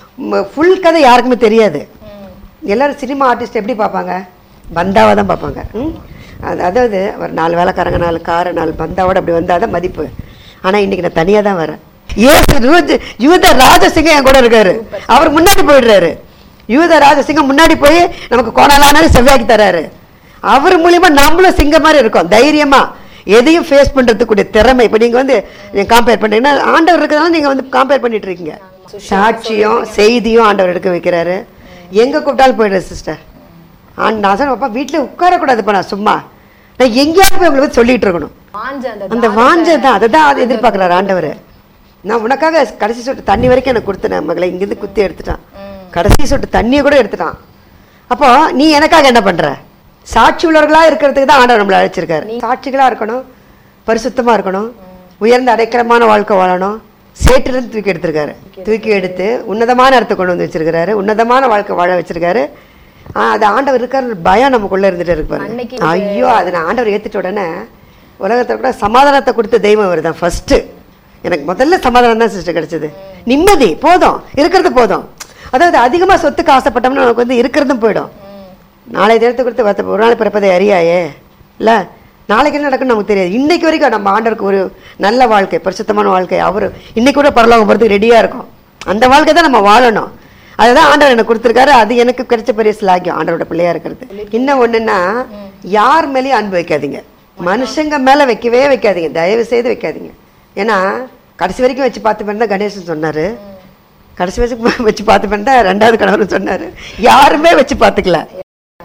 ஃபுல் கதை யாருக்குமே தெரியாது எல்லாரும் சினிமா ஆர்டிஸ்ட் எப்படி பார்ப்பாங்க பந்தாவை தான் பார்ப்பாங்க ம்? அது அதாவது ஒரு நாலு வேலைக்காரங்க நாலு காரு நாலு பந்தாவோட அப்படி வந்தால் தான் மதிப்பு ஆனால் இன்னைக்கு நான் தனியாக தான் வரேன் ஏசு யூத யூத ராஜசிங்கம் என் கூட இருக்காரு அவர் முன்னாடி போயிடுறாரு யூத ராஜசிங்கம் முன்னாடி போய் நமக்கு கோணலான செவ்வாய்க்கு தராரு அவர் மூலியமா நம்மளும் சிங்கம் மாதிரி இருக்கோம் தைரியமா எதையும் ஃபேஸ் பண்றதுக்குரிய திறமை இப்போ நீங்க வந்து கம்பேர் பண்றீங்கன்னா ஆண்டவர் இருக்கிறதால நீங்க வந்து கம்பேர் பண்ணிட்டு இருக்கீங்க சாட்சியம் செய்தியும் ஆண்டவர் எடுக்க வைக்கிறாரு எங்க கூப்பிட்டாலும் போயிடுறேன் சிஸ்டர் ஆண்டு நான் சொன்னேன் அப்பா வீட்டில் உட்காரக்கூடாதுப்பா நான் சும்மா நான் எங்கேயாவது போய் உங்களை பத்தி சொல்லிட்டு இருக்கணும் வாஞ்ச அந்த அந்த வாஞ்சை தான் அதை தான் எதிர்பார்க்குறாரு ஆண்டவர் நான் உனக்காக கடைசி சொட்டு தண்ணி வரைக்கும் எனக்கு கொடுத்தேன் மகளை இங்கேருந்து குத்தி எடுத்துட்டான் கடைசி சொட்டு தண்ணியை கூட எடுத்துட்டான் அப்போ நீ எனக்காக என்ன பண்ற சாட்சி உள்ளவர்களா இருக்கிறதுக்கு தான் ஆண்டவர் நம்மளை அழைச்சிருக்காரு சாட்சிகளா இருக்கணும் பரிசுத்தமா இருக்கணும் உயர்ந்த அடைக்கலமான வாழ்க்கை வாழணும் சேற்றிலிருந்து தூக்கி எடுத்திருக்காரு தூக்கி எடுத்து உன்னதமான இடத்தை கொண்டு வந்து வச்சிருக்காரு உன்னதமான வாழ்க்கை வாழ வச்சிருக்காரு ஆ, அது ஆண்டவர் இருக்காரு பயம் நமக்குள்ள இருந்துட்டு இருப்பாரு அன்னைக்கு ஐயோ அதை நான் ஆண்டவர் ஏத்துட்ட உடனே உலகத்துல கூட சமாதானத்தை கொடுத்த தெய்வம் அவர் தான் ஃபர்ஸ்ட் எனக்கு முதல்ல சமாதானம் தான் சிஸ்டர் கிடைச்சது நிம்மதி போதும் இருக்கிறது போதும் அதாவது அதிகமா சொத்துக்கு ஆசைப்பட்டோம்னா நமக்கு வந்து இருக்கிறதும் போயிடும் நாளை தினத்தை கொடுத்து வத்த- ஒரு நாள் பிறப்பதை அறியாயே இல்ல நாளைக்கு என்ன நடக்குன்னு நமக்கு தெரியாது இன்னைக்கு வரைக்கும் நம்ம ஆண்டவருக்கு ஒரு நல்ல வாழ்க்கை பரிசுத்தமான வாழ்க்கை அவர் இன்னைக்கு கூட பரலோகம் போகிறதுக்கு ரெடியா இருக்கும் அந்த வாழ்க்கை தான் நம்ம வாழணும் அதுதான் ஆண்டவர் எனக்கு கொடுத்துருக்காரு அது எனக்கு கிடைச்ச பெரிய ஸ்லாகியம் ஆண்டவரோட பிள்ளையா இருக்கிறது இன்னும் ஒண்ணுன்னா யார் மேலேயும் அன்பு வைக்காதீங்க மனுஷங்க மேல வைக்கவே வைக்காதீங்க தயவு செய்து வைக்காதீங்க ஏன்னா கடைசி வரைக்கும் வச்சு பார்த்து தான் கணேசன் சொன்னாரு கடைசி வரைக்கும் வச்சு பார்த்து தான் ரெண்டாவது கணவர் சொன்னாரு யாருமே வச்சு பார்த்துக்கல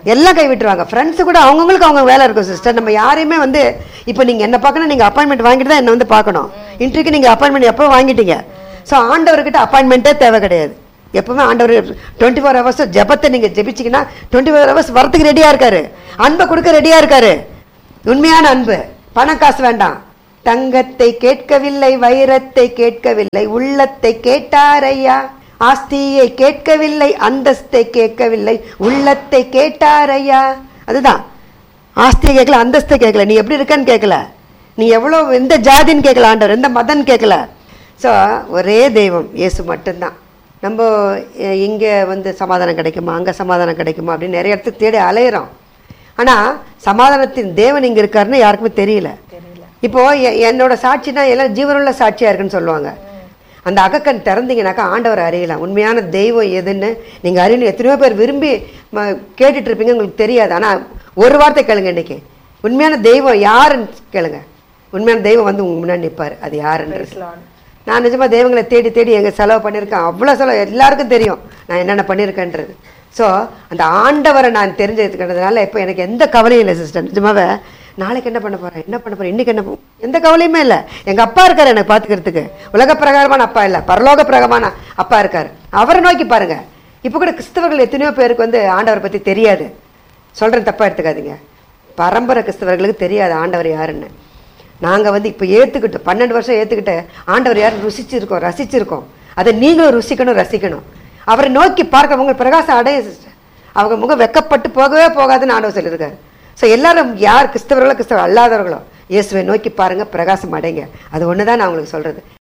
எல்லாம் கை விட்டுருவாங்க ஃப்ரெண்ட்ஸ் கூட அவங்கவுங்களுக்கு அவங்க வேலை இருக்கும் சிஸ்டர் நம்ம யாரையுமே வந்து இப்போ நீங்கள் என்ன பார்க்கணும் நீங்கள் அப்பாயின்மெண்ட் வாங்கிட்டு தான் என்ன வந்து பார்க்கணும் இன்றைக்கு நீங்கள் அப்பாயின்மெண்ட் எப்போ வாங்கிட்டீங்க ஸோ ஆண்டவர்கிட்ட அப்பாயின்மெண்ட்டே தேவை கிடையாது எப்பவுமே ஆண்டவர் டுவெண்ட்டி ஃபோர் ஹவர்ஸ் ஜெபத்தை நீங்கள் ஜெபிச்சிங்கன்னா டுவெண்ட்டி ஃபோர் ஹவர்ஸ் வரத்துக்கு ரெடியாக இருக்காரு அன்பை கொடுக்க ரெடியாக இருக்காரு உண்மையான அன்பு பணம் காசு வேண்டாம் தங்கத்தை கேட்கவில்லை வைரத்தை கேட்கவில்லை உள்ளத்தை கேட்டாரையா ஆஸ்தியை கேட்கவில்லை அந்தஸ்தை கேட்கவில்லை உள்ளத்தை கேட்டாரையா அதுதான் ஆஸ்தியை கேட்கல அந்தஸ்தை கேட்கல நீ எப்படி இருக்கன்னு கேட்கல நீ எவ்வளோ எந்த ஜாதின்னு கேட்கல ஆண்டவர் எந்த மதன்னு கேட்கல ஸோ ஒரே தெய்வம் இயேசு மட்டும்தான் நம்ம இங்கே வந்து சமாதானம் கிடைக்குமா அங்கே சமாதானம் கிடைக்குமா அப்படின்னு நிறைய இடத்துக்கு தேடி அலையிறோம் ஆனால் சமாதானத்தின் தேவன் இங்கே இருக்காருன்னு யாருக்குமே தெரியல இப்போ எ- என்னோட சாட்சினா எல்லாம் ஜீவனுள்ள சாட்சியா இருக்குன்னு சொல்லுவாங்க அந்த அகக்கண் திறந்தீங்கனாக்கா ஆண்டவர் அறியலாம் உண்மையான தெய்வம் எதுன்னு நீங்க அறியணும் எத்தனையோ பேர் விரும்பி ம- கேட்டுட்டு இருப்பீங்க உங்களுக்கு தெரியாது ஆனா ஒரு வார்த்தை கேளுங்க இன்னைக்கு உண்மையான தெய்வம் யாருன்னு கேளுங்க உண்மையான தெய்வம் வந்து உங்க முன்னாடி நிற்பார் அது யாருன்றது Praise Lord. நான் நிஜமா தெய்வங்களை தேடி தேடி எங்க செலவு பண்ணியிருக்கேன் அவ்வளோ செலவு எல்லாருக்கும் தெரியும் நான் என்னென்ன பண்ணியிருக்கேன்றது ஸோ அந்த ஆண்டவரை நான் தெரிஞ்சதுக்கிறதுனால இப்போ எனக்கு எந்த கவலையும் இல்லை சிஸ்டர் நிஜமாவே நாளைக்கு என்ன பண்ண போறேன் என்ன பண்ண போறேன் இன்னைக்கு என்ன போ- எந்த கவலையுமே இல்லை எங்க அப்பா இருக்காரு எனக்கு பார்த்துக்கிறதுக்கு உலக பிரகாரமான அப்பா இல்லை பரலோக பிரகாரமான அப்பா இருக்காரு அவரை நோக்கி பாருங்க இப்போ கூட கிறிஸ்தவர்கள் எத்தனையோ பேருக்கு வந்து ஆண்டவரை பத்தி தெரியாது சொல்றேன் தப்பா எடுத்துக்காதீங்க பரம்பரை கிறிஸ்தவர்களுக்கு தெரியாது ஆண்டவர் யாருன்னு நாங்க வந்து இப்போ ஏத்துக்கிட்டோம் பன்னெண்டு வருஷம் ஏத்துக்கிட்டு ஆண்டவர் யாரும் ருசிச்சிருக்கோம் ரசிச்சிருக்கோம் அதை நீங்களும் ருசிக்கணும் ரசிக்கணும் அவரை நோக்கி பார்க்கிறவங்க பிரகாசம் அடைய சிஸ்டர் அவங்க முகம் வெக்கப்பட்டு போகவே போகாதுன்னு ஆண்டவர் சொல்லியிருக்காரு ஸோ எல்லாரும் யார் கிறிஸ்தவர்களோ கிறிஸ்தவர் அல்லாதவர்களோ இயேசுவை நோக்கி பாருங்க பிரகாசம் அடைங்க அது ஒன்று தான் நான் உங்களுக்கு சொல்றது